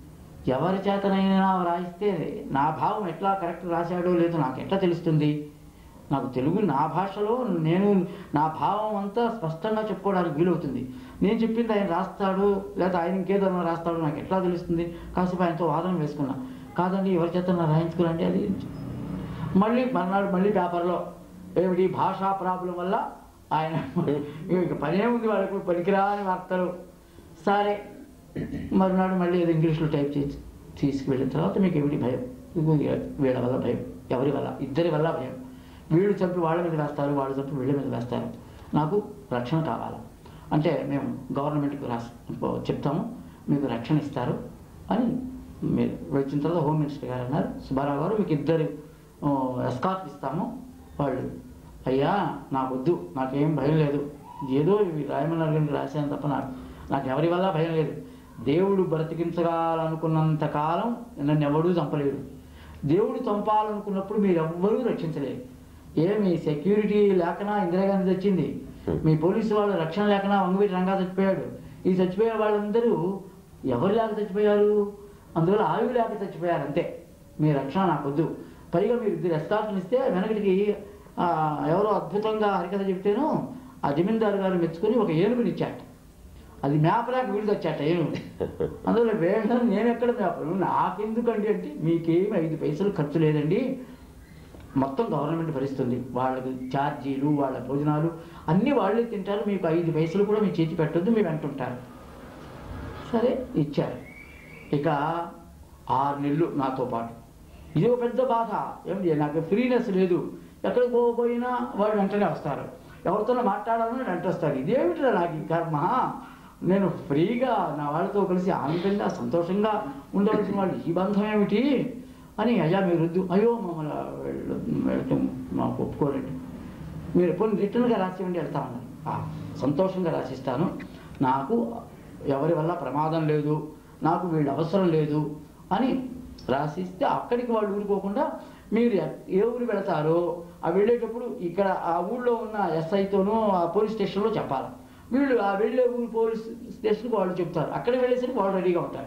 ఎవరి చేతనైనా రాయిస్తే నా భావం ఎట్లా కరెక్ట్ రాశాడో లేదో నాకు ఎట్లా తెలుస్తుంది నాకు తెలుగు నా భాషలో నేను నా భావం అంతా స్పష్టంగా చెప్పుకోవడానికి వీలవుతుంది నేను చెప్పింది ఆయన రాస్తాడు లేదా ఆయన ఇంకేదైనా రాస్తాడు నాకు ఎట్లా తెలుస్తుంది కాసేపు ఆయనతో వాదన వేసుకున్నా కాదండి ఎవరి చేత రాయించుకురండి అది మళ్ళీ మర్నాడు మళ్ళీ పేపర్లో ఏమిటి భాషా ప్రాబ్లం వల్ల ఆయన ఇక పనే ఉంది వాళ్ళకు పనికిరాని వార్తలు సరే మరునాడు మళ్ళీ ఏదో ఇంగ్లీష్లో టైప్ చేసి తీసుకువెళ్ళిన తర్వాత మీకు ఏమిటి భయం ఇదిగో వీళ్ళ వల్ల భయం ఎవరి వల్ల ఇద్దరి వల్ల భయం వీళ్ళు చంపి వాళ్ళ మీద వేస్తారు వాళ్ళు చంపి వీళ్ళ మీద వేస్తారు నాకు రక్షణ కావాలి అంటే మేము గవర్నమెంట్కి రాసి చెప్తాము మీకు రక్షణ ఇస్తారు అని మీరు వచ్చిన తర్వాత హోమ్ మినిస్టర్ గారు అన్నారు సుబ్బారావు గారు మీకు ఇద్దరు ఎస్కార్ట్ ఇస్తాము వాళ్ళు అయ్యా నాకు వద్దు నాకేం భయం లేదు ఏదో ఇవి రాయమన్నారు కానీ రాశాను తప్ప నాకు నాకు ఎవరి వల్ల భయం లేదు దేవుడు బ్రతికించగాలనుకున్నంత కాలం నన్ను ఎవడూ చంపలేడు దేవుడు చంపాలనుకున్నప్పుడు మీరు ఎవ్వరూ రక్షించలేరు ఏమి సెక్యూరిటీ లేకనా ఇందిరాగాంధీ వచ్చింది మీ పోలీసు వాళ్ళు రక్షణ లేకనా వంగవీటి రంగా చచ్చిపోయాడు ఈ చచ్చిపోయే వాళ్ళందరూ ఎవరు లేక చచ్చిపోయారు అందువల్ల ఆయువు లేక చచ్చిపోయారు అంతే మీ రక్షణ నాకు వద్దు పైగా మీరు ఇద్దరు ఎస్కార్ట్ని ఇస్తే వెనకటికి ఆ, ఎవరో అద్భుతంగా హరికథ చెప్తేను ఆ జమీందారు గారు మెచ్చుకొని ఒక ఏనుగునిచ్చాట అది మేపలేక వీళ్ళు వచ్చాట ఏనుగు అందువల్ల వేళ్ళ నేను ఎక్కడ మేపలు నాకెందుకండి అంటే మీకేమి ఐదు పైసలు ఖర్చు లేదండి మొత్తం గవర్నమెంట్ భరిస్తుంది వాళ్ళకి ఛార్జీలు వాళ్ళ భోజనాలు అన్నీ వాళ్ళే తింటారు మీకు ఐదు పైసలు కూడా మీ చేతి పెట్టొద్దు మీరు అంటుంటారు సరే ఇచ్చారు ఇక ఆరు నెలలు నాతో పాటు ఇది ఒక పెద్ద బాధ ఏమిటి నాకు ఫ్రీనెస్ లేదు ఎక్కడికి పోకపోయినా వాళ్ళు వెంటనే వస్తారు ఎవరితోనో మాట్లాడాలని వెంట వస్తారు ఇదేమిటిరా నాకు ఈ కర్మ నేను ఫ్రీగా నా వాళ్ళతో కలిసి ఆనందంగా సంతోషంగా ఉండవలసిన వాళ్ళు ఈ బంధం ఏమిటి అని అయ్యా మీరు వద్దు అయ్యో మమ్మల్ని వెళ్ళు వెళ్తాం మాకు ఒప్పుకోరండి మీరు పోనీ రిటర్న్గా రాసివ్వండి వెళ్తామన్నారు "ఆ, సంతోషంగా రాసిస్తాను నాకు ఎవరి వల్ల ప్రమాదం లేదు నాకు వీళ్ళు అవసరం లేదు అని రాసిస్తే అక్కడికి వాళ్ళు ఊరుకోకుండా మీరు ఎ- ఏ ఊరు వెళతారో ఆ వెళ్ళేటప్పుడు ఇక్కడ ఆ ఊళ్ళో ఉన్న ఎస్ఐతోనూ ఆ పోలీస్ స్టేషన్లో చెప్పాలి వీళ్ళు ఆ వెళ్ళే ఊరు పోలీస్ స్టేషన్కి వాళ్ళు చెప్తారు అక్కడ వెళ్ళేసరికి వాళ్ళు రెడీగా ఉంటారు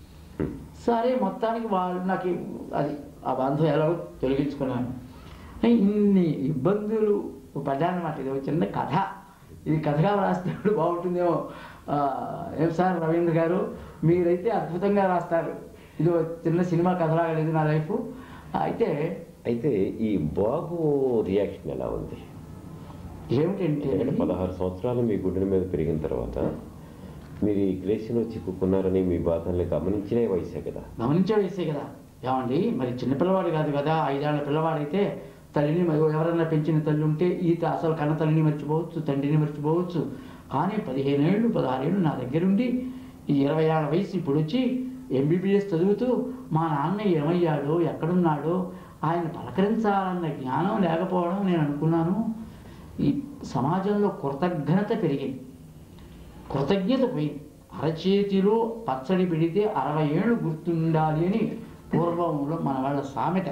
సరే మొత్తానికి వాళ్ళు నాకు అది ఆ బంధం ఎలా తొలగించుకున్నాను ఇన్ని ఇబ్బందులు పడ్డానమాట ఇది ఒక చిన్న కథ ఇది కథగా రాసినప్పుడు బాగుంటుందేమో ఆ, ఏం సార్ రవీంద్ర గారు మీరైతే అద్భుతంగా రాస్తారు ఇది ఒక చిన్న సినిమా కథలాగా లేదు నా లైఫ్ అయితే అయితే ఈ బాబు రియాక్షన్ ఎలా ఉంది ఏమిటంటే ఎందుకంటే పదహారు సంవత్సరాలు మీ గుడ్డల మీద పెరిగిన తర్వాత మీరు ఈ క్లేషన్లో చిక్కుకున్నారని మీ బాధల్ని గమనించినే వయసే కదా గమనించే వయసే కదా ఏమండి మరి చిన్న పిల్లవాడు కాదు కదా ఐదేళ్ల పిల్లవాడైతే తల్లిని మరి ఎవరన్నా పెంచిన తల్లి ఉంటే ఈత అసలు కన్న తల్లిని మర్చిపోవచ్చు తండ్రిని మర్చిపోవచ్చు కానీ పదిహేనేళ్ళు పదహారేళ్ళు నా దగ్గరుండి ఈ ఇరవై ఏళ్ళ వయసు ఇప్పుడు వచ్చి ఎంబీబీఎస్ చదువుతూ మా నాన్న ఏమయ్యాడో ఎక్కడున్నాడో ఆయన పలకరించాలన్న జ్ఞానం లేకపోవడం నేను అనుకున్నాను ఈ సమాజంలో కృతజ్ఞత పెరిగింది కృతజ్ఞత పోయింది అరచేతిలో పచ్చడి పెడితే అరవై ఏళ్ళు గుర్తుండాలి అని పూర్వంలో మన వాళ్ళ సామెత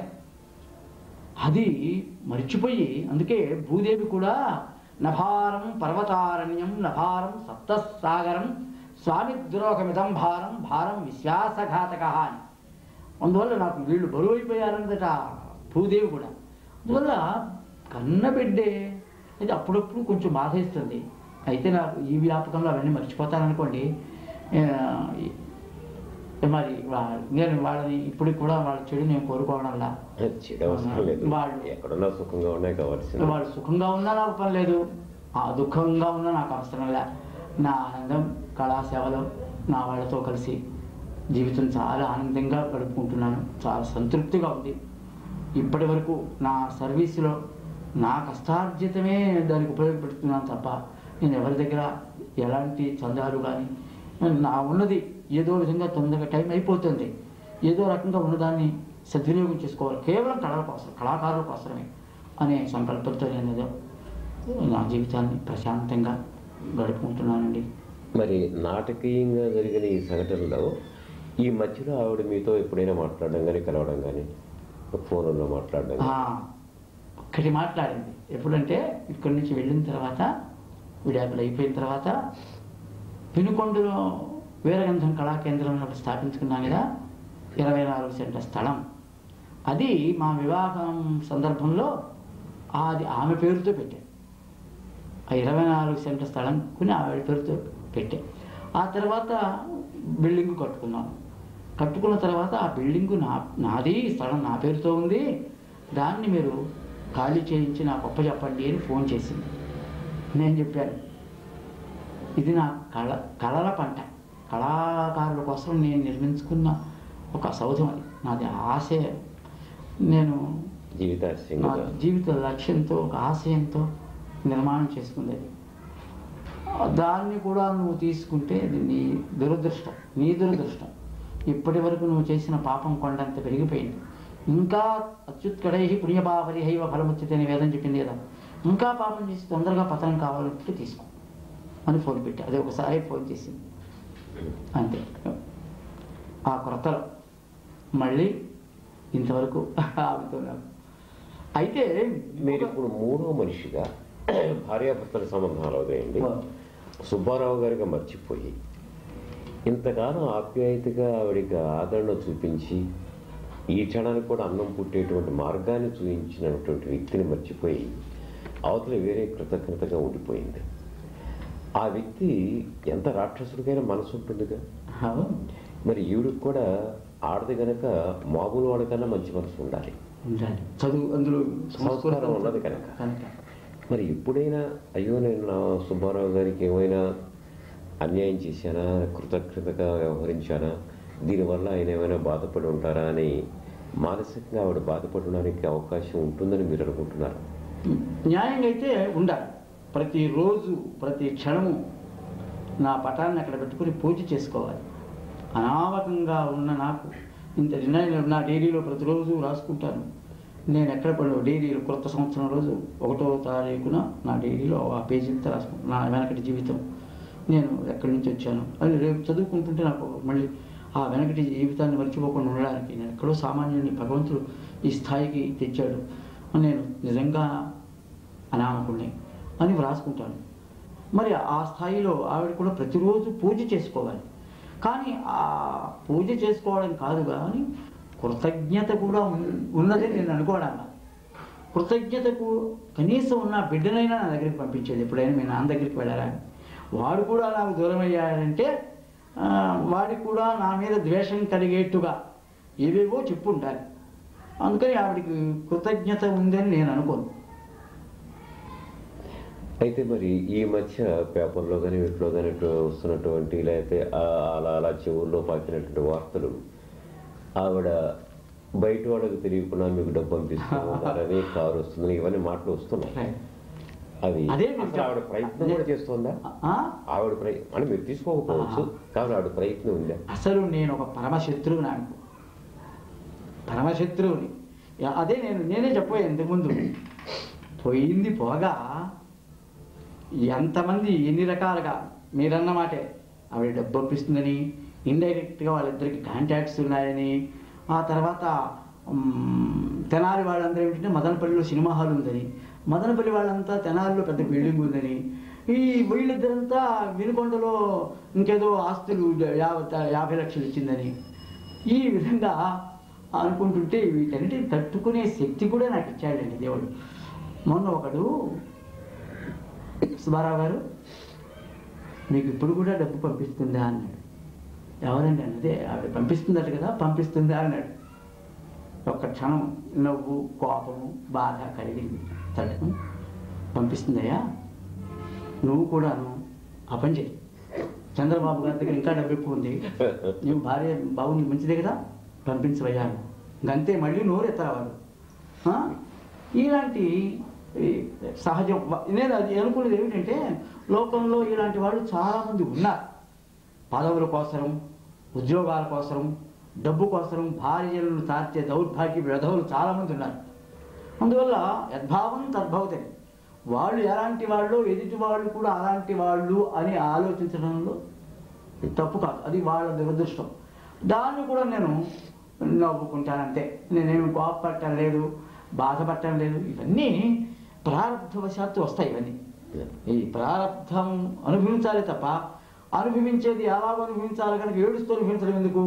అది మర్చిపోయి అందుకే భూదేవి కూడా నభారం పర్వతారణ్యం నభారం సప్తసాగరం స్వామి ద్రోహమిదం భారం భారం విశ్వాసఘాతక అని అందువల్ల నాకు వీళ్ళు బరువు అయిపోయారన్నదట భూదేవి కూడా అందువల్ల కన్నబిడ్డే అది అప్పుడప్పుడు కొంచెం బాధేస్తుంది అయితే నాకు ఈ వ్యాపకంలో అవన్నీ మర్చిపోతాననుకోండి ఆ, ఈ- మరి వా- నేను వాళ్ళని ఇప్పుడు కూడా వాళ్ళ చెడు నేను కోరుకోవడంలా చెడు అవసరం లేదు వాళ్ళు- ఎక్కడున్నా సుఖంగా ఉన్నాయి కావాల్సింది వాళ్ళు సుఖంగా ఉన్నా నాకు పని లేదు ఆ దుఃఖంగా ఉన్నా నాకు అవసరం లే నా ఆనందం కళాసేవలో నా వాళ్ళతో కలిసి జీవితం చాలా ఆనందంగా గడుపుకుంటున్నాను చాలా సంతృప్తిగా ఉంది ఇప్పటి వరకు నా సర్వీసులో నా కష్టార్జితమే దానికి ఉపయోగపెడుతున్నాను తప్ప నేను ఎవరి దగ్గర ఎలాంటి చందాలు కానీ నా ఉన్నది ఏదో విధంగా తొందరగా టైం అయిపోతుంది ఏదో రకంగా ఉన్నదాన్ని సద్వినియోగం చేసుకోవాలి కేవలం కళల కోసం కళాకారుల కోసమే అనే సంకల్పంతో నేను ఏదో నా జీవితాన్ని ప్రశాంతంగా గడుపుకుంటున్నానండి మరి నాటకీయంగా జరిగిన ఈ సంఘటనలో ఈ మధ్యలో ఆవిడ మీతో ఎప్పుడైనా మాట్లాడడం కానీ కలవడం కానీ ఫోన్లో మాట్లాడడం ఆ, ఒక్కటి మాట్లాడింది ఎప్పుడంటే ఇక్కడి నుంచి వెళ్ళిన తర్వాత విడాకులు అయిపోయిన తర్వాత వినుకొండలో వీరగంధం కళా కేంద్రం ఒకటి స్థాపించుకున్నాం కదా ఇరవై నాలుగు సెంట్ల స్థలం అది మా వివాహం సందర్భంలో అది ఆమె పేరుతో పెట్టాను ఆ ఇరవై నాలుగు సెంట్ల స్థలం కొని ఆవిడ పేరుతో పెట్టే ఆ తర్వాత బిల్డింగ్ కట్టుకున్నాను కట్టుకున్న తర్వాత ఆ బిల్డింగ్ నా నాది ఈ స్థలం నా పేరుతో ఉంది దాన్ని మీరు ఖాళీ చేయించి నాకు గొప్ప చెప్పండి అని ఫోన్ చేసింది నేను చెప్పాను ఇది నా కళ కళల పంట కళాకారుల కోసం నేను నిర్మించుకున్న ఒక సౌధం అది నాది ఆశయం నేను నా జీవితాశయంగా జీవిత లక్ష్యంతో ఒక ఆశయంతో నిర్మాణం చేసుకుంది అది దాన్ని కూడా నువ్వు తీసుకుంటే అది నీ దురదృష్టం నీ దురదృష్టం ఇప్పటి వరకు నువ్వు చేసిన పాపం కొండంత పెరిగిపోయింది ఇంకా అత్యుత్కడై పుణ్యపాపరిహైవ ఫలముచ్చితే అని వేదం చెప్పింది కదా ఇంకా పాపం చేసి తొందరగా పతనం కావాలంటే తీసుకో అని ఫోన్ పెట్టి అదే ఒకసారి ఫోన్ చేసింది అంతే ఆ కొరతలో మళ్ళీ ఇంతవరకు ఆమెతో నాకు అయితే మీరు ఇప్పుడు మూడో మనిషిగా భార్యాభర్తల సంబంధాలు వదిలేయండి సుబ్బారావు గారిగా మర్చిపోయి ఇంతకాలం ఆప్యాయతగా ఆవిడికి ఆదరణ చూపించి ఈ క్షణానికి కూడా అన్నం పుట్టేటువంటి మార్గాన్ని చూపించినటువంటి వ్యక్తిని మర్చిపోయి అవతల వేరే కృతజ్ఞతగా ఉండిపోయింది ఆ వ్యక్తి ఎంత రాక్షసుడికైనా మనసు ఉంటుందిగా అవును, మరి ఈవిడికి కూడా ఆడది గనక మామూలు వాడికన్నా మంచి మనసు ఉండాలి ఉండాలి చదువు అందులో సంస్కారం ఉన్నది కనుక. కనుక మరి ఎప్పుడైనా అయ్యో నేను నా సుబ్బారావు గారికి ఏమైనా అన్యాయం చేశానా కృతజ్ఞతగా వ్యవహరించానా దీనివల్ల ఆయన ఏమైనా బాధపడి ఉంటారా అని మానసికంగా ఆవిడ బాధపడడానికి అవకాశం ఉంటుందని మీరు అనుకుంటున్నారు న్యాయంగా అయితే ఉండాలి ప్రతిరోజు ప్రతి క్షణము నా పటాన్ని అక్కడ పెట్టుకుని పూజ చేసుకోవాలి అనామకంగా ఉన్న నాకు ఇంత నేను నా డైరీలో ప్రతిరోజు రాసుకుంటాను నేను ఎక్కడ పడి డైరీలో కొత్త సంవత్సరం రోజు ఒకటో తారీఖున నా డైరీలో ఆ పేజీ అంతా రాసుకుంటాను నా వెనకటి జీవితం నేను ఎక్కడి నుంచి వచ్చాను అది రేపు చదువుకుంటుంటే నాకు మళ్ళీ ఆ వెనకటి జీవితాన్ని మర్చిపోకుండా ఉండడానికి నేను ఎక్కడో సామాన్యుని భగవంతుడు ఈ స్థాయికి తెచ్చాడు నేను నిజంగా అనామకుడిని అని వ్రాసుకుంటాను మరి ఆ స్థాయిలో ఆవిడ కూడా ప్రతిరోజు పూజ చేసుకోవాలి కానీ ఆ పూజ చేసుకోవడం కాదు కానీ కృతజ్ఞత కూడా ఉన్- ఉన్నదని నేను అనుకోవడం కృతజ్ఞతకు కనీసం ఉన్న బిడ్డనైనా నా దగ్గరికి పంపించేది ఎప్పుడైనా మీ నాన్న దగ్గరికి వెళ్ళారా వాడు కూడా నాకు దూరం అయ్యాడంటే ఆ, వాడికి కూడా నా మీద ద్వేషం కలిగేట్టుగా ఏవేవో చెప్పుంటారు అందుకని ఆవిడకి కృతజ్ఞత ఉందని నేను అనుకోను అయితే మరి ఈ మధ్య పేపర్లో కానీ వీటిలో కానీ వస్తున్నటువంటి లేకపోతే ఆ- అలా అలా చెవుల్లో పాకినటువంటి వార్తలు ఆవిడ బయట వాళ్ళకి తెలియకుండా మీకు డబ్బు పంపిస్తున్నారని కారు వస్తుందని ఇవన్నీ మాటలు వస్తున్నాయి అది అదే అసలు ఆవిడ ప్రయత్నం కూడా చేస్తుందా ఆ? ఆవిడ ప్రయత్నం అంటే మీరు తీసుకోకపోవచ్చు కానీ ఆవిడ ప్రయత్నం ఉందా అసలు నేను ఒక పరమశత్రువుని అనుకో పరమశత్రువుని యా- అదే నేను నేనే చెప్పాను ఇంతకుముందు పోయింది పోగా ఎంతమంది ఎన్ని రకాలుగా మీరన్న మాటే ఆవిడ డబ్బు పంపిస్తుందని ఇండైరెక్ట్గా వాళ్ళిద్దరికి కాంటాక్ట్స్ ఉన్నాయని ఆ తర్వాత మ్, తెనాలి వాళ్ళందరూ ఏమిటంటే మదనపల్లిలో సినిమా హాల్ ఉందని మదనపల్లి వాళ్ళంతా తెనాలిలో పెద్ద బిల్డింగ్ ఉందని ఈ వీళ్ళిద్దరంతా వినుకొండలో ఇంకేదో ఆస్తులు యాభై యాభై లక్షలు ఇచ్చిందని ఈ విధంగా అనుకుంటుంటే వీటన్నిటిని తట్టుకునే శక్తి కూడా నాకు ఇచ్చాడండి దేవుడు మొన్న ఒకడు సుబ్బారావు గారు మీకు ఇప్పుడు కూడా డబ్బు పంపిస్తుందా అన్నాడు ఎవరండి అన్నదే ఆవిడ పంపిస్తుందట కదా పంపిస్తుందా అన్నాడు ఒక్క క్షణం నవ్వు కోపము బాధ కలిగింది తడకు పంపిస్తుందయ్యా నువ్వు కూడాను ఆ పని చేయి చంద్రబాబు గారి దగ్గర ఇంకా డబ్బు ఎక్కువ ఉంది నువ్వు భార్య బాగుంది మంచిదే కదా పంపించవయ్యా అంతే మళ్ళీ నోరు ఎత్తరావాడు ఆ? ఇలాంటి ఈ సహజం వ- నేను అది అనుకునేది ఏమిటంటే లోకంలో ఇలాంటి వాళ్ళు చాలామంది ఉన్నారు పదవుల కోసరం ఉద్యోగాల కోసరం డబ్బు కోసరం భార్యలను తార్చే దౌర్భాగ్య విధవులు చాలామంది ఉన్నారు అందువల్ల యద్భావం తద్భవతని వాళ్ళు ఎలాంటి వాళ్ళు ఎదుటి వాళ్ళు కూడా అలాంటి వాళ్ళు అని ఆలోచించడంలో తప్పు కాదు అది వాళ్ళ దురదృష్టం దాన్ని కూడా నేను నవ్వుకుంటానంతే నేనేమి కోపపట్టడం లేదు బాధపడటం లేదు ఇవన్నీ ప్రారంభవశాత్తు వస్తాయి ఇవన్నీ ఈ ప్రారంధం అనుభవించాలి తప్ప అనుభవించేది ఎలాగో అనుభవించాలి కనుక ఏడుస్తూ అనుభవించడం ఎందుకు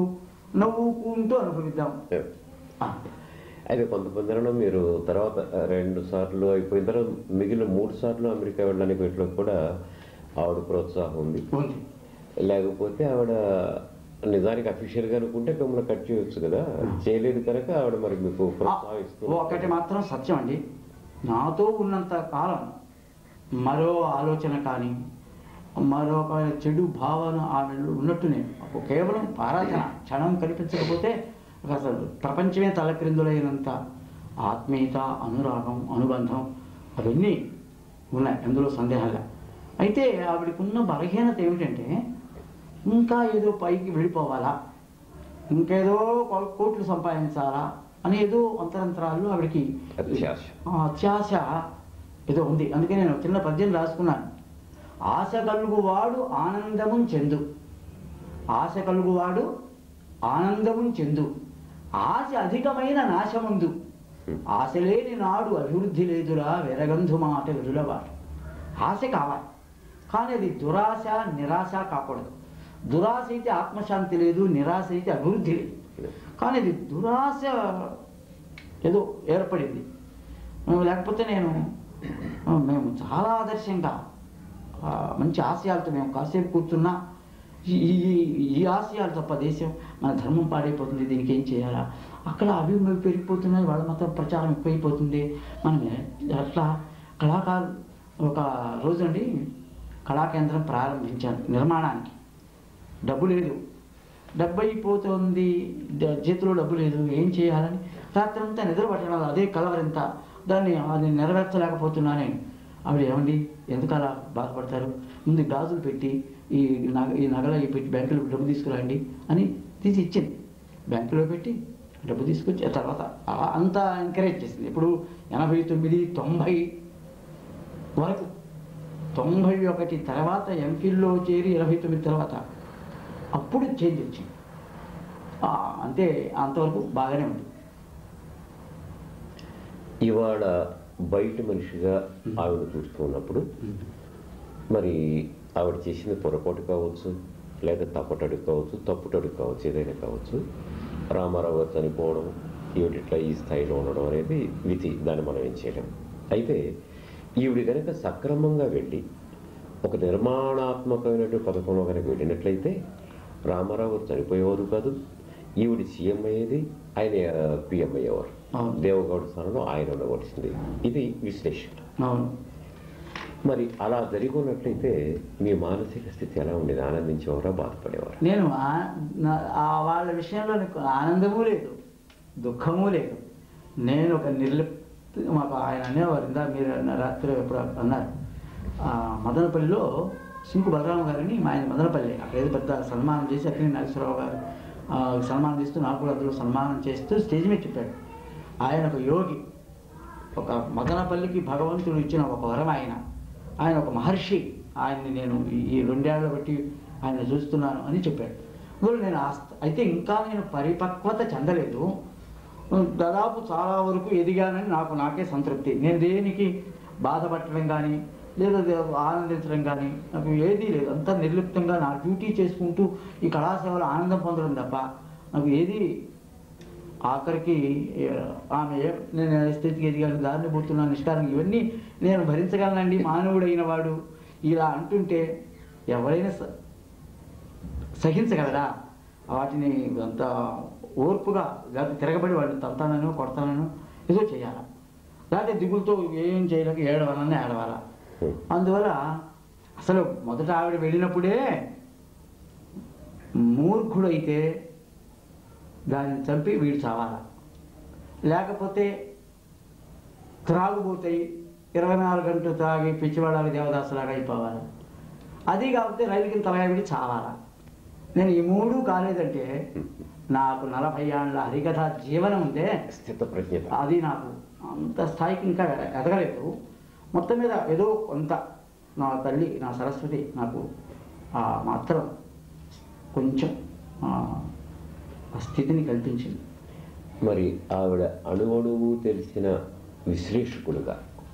నవ్వుకుంటూ అనుభవిద్దాం ఆ, అయితే కొంతమందిలో మీరు తర్వాత రెండు సార్లు అయిపోయిన తర్వాత మిగిలిన మూడు సార్లు అమెరికా వెళ్ళడానికి వీటిలో కూడా ఆవిడ ప్రోత్సాహం ఉంది ఉంది లేకపోతే ఆవిడ నిజానికి అఫీషియల్ గా అనుకుంటే మిమ్మల్ని కట్ చేయొచ్చు కదా చేయలేదు కనుక ఆవిడ మరి మీకు ఆ, ప్రోత్సాహిస్తూ ఒకటి మాత్రం సత్యం అండి నాతో ఉన్నంత కాలం మరో ఆలోచన కానీ మరొక చెడు భావన ఆమెలో ఉన్నట్టునే కేవలం ఆరాధన క్షణం కనిపించకపోతే అసలు ప్రపంచమే తలక్రిందులైనంత ఆత్మీయత అనురాగం అనుబంధం అవన్నీ ఉన్నాయి అందులో సందేహాలే అయితే ఆవిడకున్న బలహీనత ఏమిటంటే ఇంకా ఏదో పైకి వెళ్ళిపోవాలా ఇంకేదో కో- కోట్లు సంపాదించాలా అని ఏదో అంతరంతరాలు ఆవిడకి అత్యాశ ఆ అత్యాశ ఏదో ఉంది అందుకే నేను చిన్న పద్యం రాసుకున్నాను ఆశ కలుగువాడు ఆనందమున్ చెందు ఆశ కలుగువాడు ఆనందమున్ చెందు ఆశ అధికమైన నాశముందు ఆశ లేని నాడు అభివృద్ధి లేదురా వెరగంధు మాట విరులవాడు ఆశ కావాలి కానీ అది దురాశ నిరాశ కాకూడదు దురాశ అయితే ఆత్మశాంతి లేదు నిరాశ అయితే అభివృద్ధి లేదు కానీ ఇది దురాశ ఏదో ఏర్పడింది ఆ, లేకపోతే నేను ఆ, మేము చాలా ఆదర్శంగా ఆ, మంచి ఆశయాలతో మేము కాసేపు కూర్చున్నా ఈ ఈ- ఈ ఆశయాలు తప్ప దేశం మన ధర్మం పాడైపోతుంది దీనికి ఏం చేయాలా అక్కడ అవి ఇవి పెరిగిపోతున్నాయి వాళ్ళ మత ప్రచారం ఎక్కువైపోతుంది మనం ఏ- అట్లా కళాకారు ఒక రోజండి కళాకేంద్రం ప్రారంభించాను నిర్మాణానికి డబ్బు లేదు డబ్బు అయిపోతుంది ద- చేతిలో డబ్బు లేదు ఏం చేయాలని రాత్రంతా నిద్ర పట్టడం అదే కలవరింత దాన్ని అది నెరవేర్చలేకపోతున్నానే ఆవిడ ఏమండి ఎందుకు అలా బాధపడతారు ముందు గాజులు పెట్టి ఈ నగ ఈ నగలు అవి పెట్టి బ్యాంకులో డబ్బు తీసుకురండి అని తీసి ఇచ్చింది బ్యాంకులో పెట్టి డబ్బు తీసుకొచ్చి ఆ తర్వాత అలా అంతా ఎంకరేజ్ చేసింది ఇప్పుడు ఎనభై తొమ్మిది తొంభై వరకు తొంభై ఒకటి తర్వాత ఎంఫిల్లో చేరి ఇరవై తొమ్మిది తర్వాత అప్పుడు చేంజ్ వచ్చింది ఆ, అంతే అంతవరకు బాగానే ఉంది ఇవాళ బయట మనిషిగా ఆవిడ చూస్తూ ఉన్నప్పుడు మరి ఆవిడ చేసిన పొరపాటు కావచ్చు లేదా తప్పటడు కావచ్చు తప్పుటడు కావచ్చు ఏదైనా కావచ్చు రామారావు గారు చనిపోవడం ఈవిడ ఇట్లా ఈ స్థాయిలో ఉండడం అనేది విధి దాన్ని మనం ఏం చేయలేం అయితే ఈవిడ కనుక సక్రమంగా వెళ్ళి ఒక నిర్మాణాత్మకమైనటువంటి పథకంలో కనుక వెళ్ళినట్లయితే రామారావు గారు చనిపోయేవారు కాదు ఈవిడ సీఎం అయ్యేది ఆయన పిఎం అయ్యేవారు అవును. దేవగౌడ స్థానంలో ఆయన ఉండవలసింది ఇది విశ్లేషణ అవును మరి అలా జరిగి ఉన్నట్లయితే మీ మానసిక స్థితి ఎలా ఉండేది ఆనందించేవారా బాధపడేవారా నేను ఆ- నా- ఆ వాళ్ళ విషయంలో నాకు ఆనందము లేదు దుఃఖము లేదు నేను ఒక నిర్లిప్ మాకు ఆయన అనేవారు ఇందా మీరు అన్న రాత్రి ఎప్పుడు అన్నారు ఆ, మదనపల్లిలో సింకు బలరామ గారిని మా ఆయన మదనపల్లి అక్కడ ఏదో పెద్ద సన్మానం చేసి అక్కడి నాగేశ్వరరావు గారు ఆ, సన్మానం చేస్తూ నాకు కూడా అందులో సన్మానం చేస్తూ స్టేజ్ మీద చెప్పాడు ఆయన ఒక యోగి ఒక మదనపల్లికి భగవంతుడు ఇచ్చిన ఒక వరం ఆయన ఆయన ఒక మహర్షి ఆయన్ని నేను ఈ- ఈ రెండేళ్ల బట్టి ఆయన చూస్తున్నాను అని చెప్పాడు అందులో నేను ఆస్త అయితే ఇంకా నేను పరిపక్వత చెందలేదు దాదాపు చాలా వరకు ఎదిగానని నాకు నాకే సంతృప్తి నేను దేనికి బాధపడటం కానీ లేదా దే- ఆనందించడం కానీ నాకు ఏదీ లేదు అంతా నిర్లిప్తంగా నా డ్యూటీ చేసుకుంటూ ఈ కళాసేవలో ఆనందం పొందడం తప్ప నాకు ఏది ఆఖరికి ఏ, ఆమె ఏ- నేను ఏ స్థితికి ఎదిగాను దారిని పోతున్నాను నిష్కారం ఇవన్నీ నేను భరించగలనండి మానవుడైన వాడు ఇలా అంటుంటే ఎవరైనా స- సహించగలరా వాటిని అంత ఓర్పుగా లేకపోతే తిరగబడి వాళ్ళు తంతానను కొడతానను ఏదో చేయాలా లేకపోతే దిగులతో ఏం చేయలేక ఏడవాలని ఏడవాలా అందువల్ల అసలు మొదట ఆవిడ వెళ్ళినప్పుడే మూర్ఖుడైతే దాన్ని చంపి వీడు చావాలా లేకపోతే త్రాగుబోతాయి ఇరవై నాలుగు గంటలు త్రాగి పిచ్చివాళ్ళకి దేవదాసులాగా అయిపోవాలి అది కాకపోతే రైలు కింద తలగా విడి చావాలా నేను ఈ మూడు కాలేదంటే నాకు నలభై ఏళ్ళ హరికథ జీవనం ఉందే స్థిత ప్రజ్ఞత అది నాకు అంత స్థాయికి ఇంకా ఎదగలేదు మొత్తం మీద ఏదో కొంత నా తల్లి నా సరస్వతి నాకు ఆ మాత్రం కొంచెం ఆ, ఆ స్థితిని కల్పించింది మరి ఆవిడ అణువణువు తెలిసిన విశ్లేషకుడుగా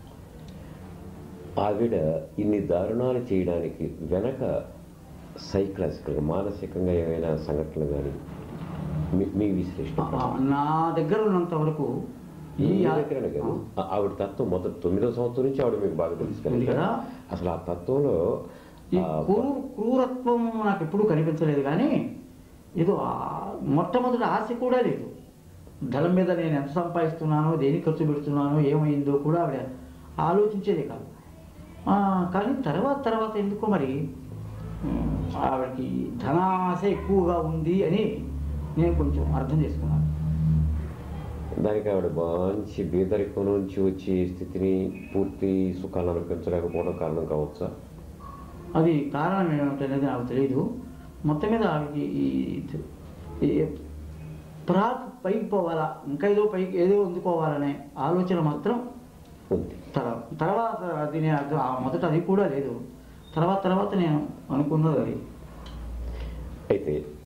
ఆవిడ ఇన్ని దారుణాలు చేయడానికి వెనక సైకలాజికల్గా మానసికంగా ఏమైనా సంఘటనలు కానీ మీ- మీ విశ్లేషణ ఆ, నా దగ్గర ఉన్నంత వరకు ఈ ఈ దగ్గరనే కాదు ఆ- ఆవిడ తత్వం మొదటి తొమ్మిదో సంవత్సరం నుంచి ఆవిడ మీకు బాగా తెలుసు ఉంది కదా కదా. అసలు ఆ తత్వంలో ఈ ఆ, క్రూర క్రూరత్వం నాకు ఎప్పుడూ కనిపించలేదు కానీ ఏదో ఆ మొట్టమొదటి ఆశ కూడా లేదు ధనం మీద నేను ఎంత సంపాదిస్తున్నానో దేనికి ఖర్చు పెడుతున్నానో ఏమైందో కూడా ఆవిడ ఆలోచించేదే కాదు ఆ, కానీ తర్వాత తర్వాత ఎందుకో మరి ఉమ్, ఆవిడకి ధనాశ ఎక్కువగా ఉంది అని నేను కొంచెం అర్థం చేసుకున్నాను దానికి ఆవిడ మంచి బీదరికం నుంచి వచ్చే స్థితిని పూర్తి సుఖాలు అనిపించలేకపోవడం కారణం కావచ్చా అది కారణం ఏమిటనేది నాకు తెలియదు మొత్తం మీద ఆవిడకి ఈ- ఈ ప్రాక్ పైకి పోవాలా ఇంకా ఏదో పైకి ఏదో అందుకోవాలనే ఆలోచన మాత్రం ఉంది తర్వా- తర్వాత అది నేను అర్థం- ఆ మొదట అది కూడా లేదు తర్వాత తర్వాత నేను అనుకున్నది అది అయితే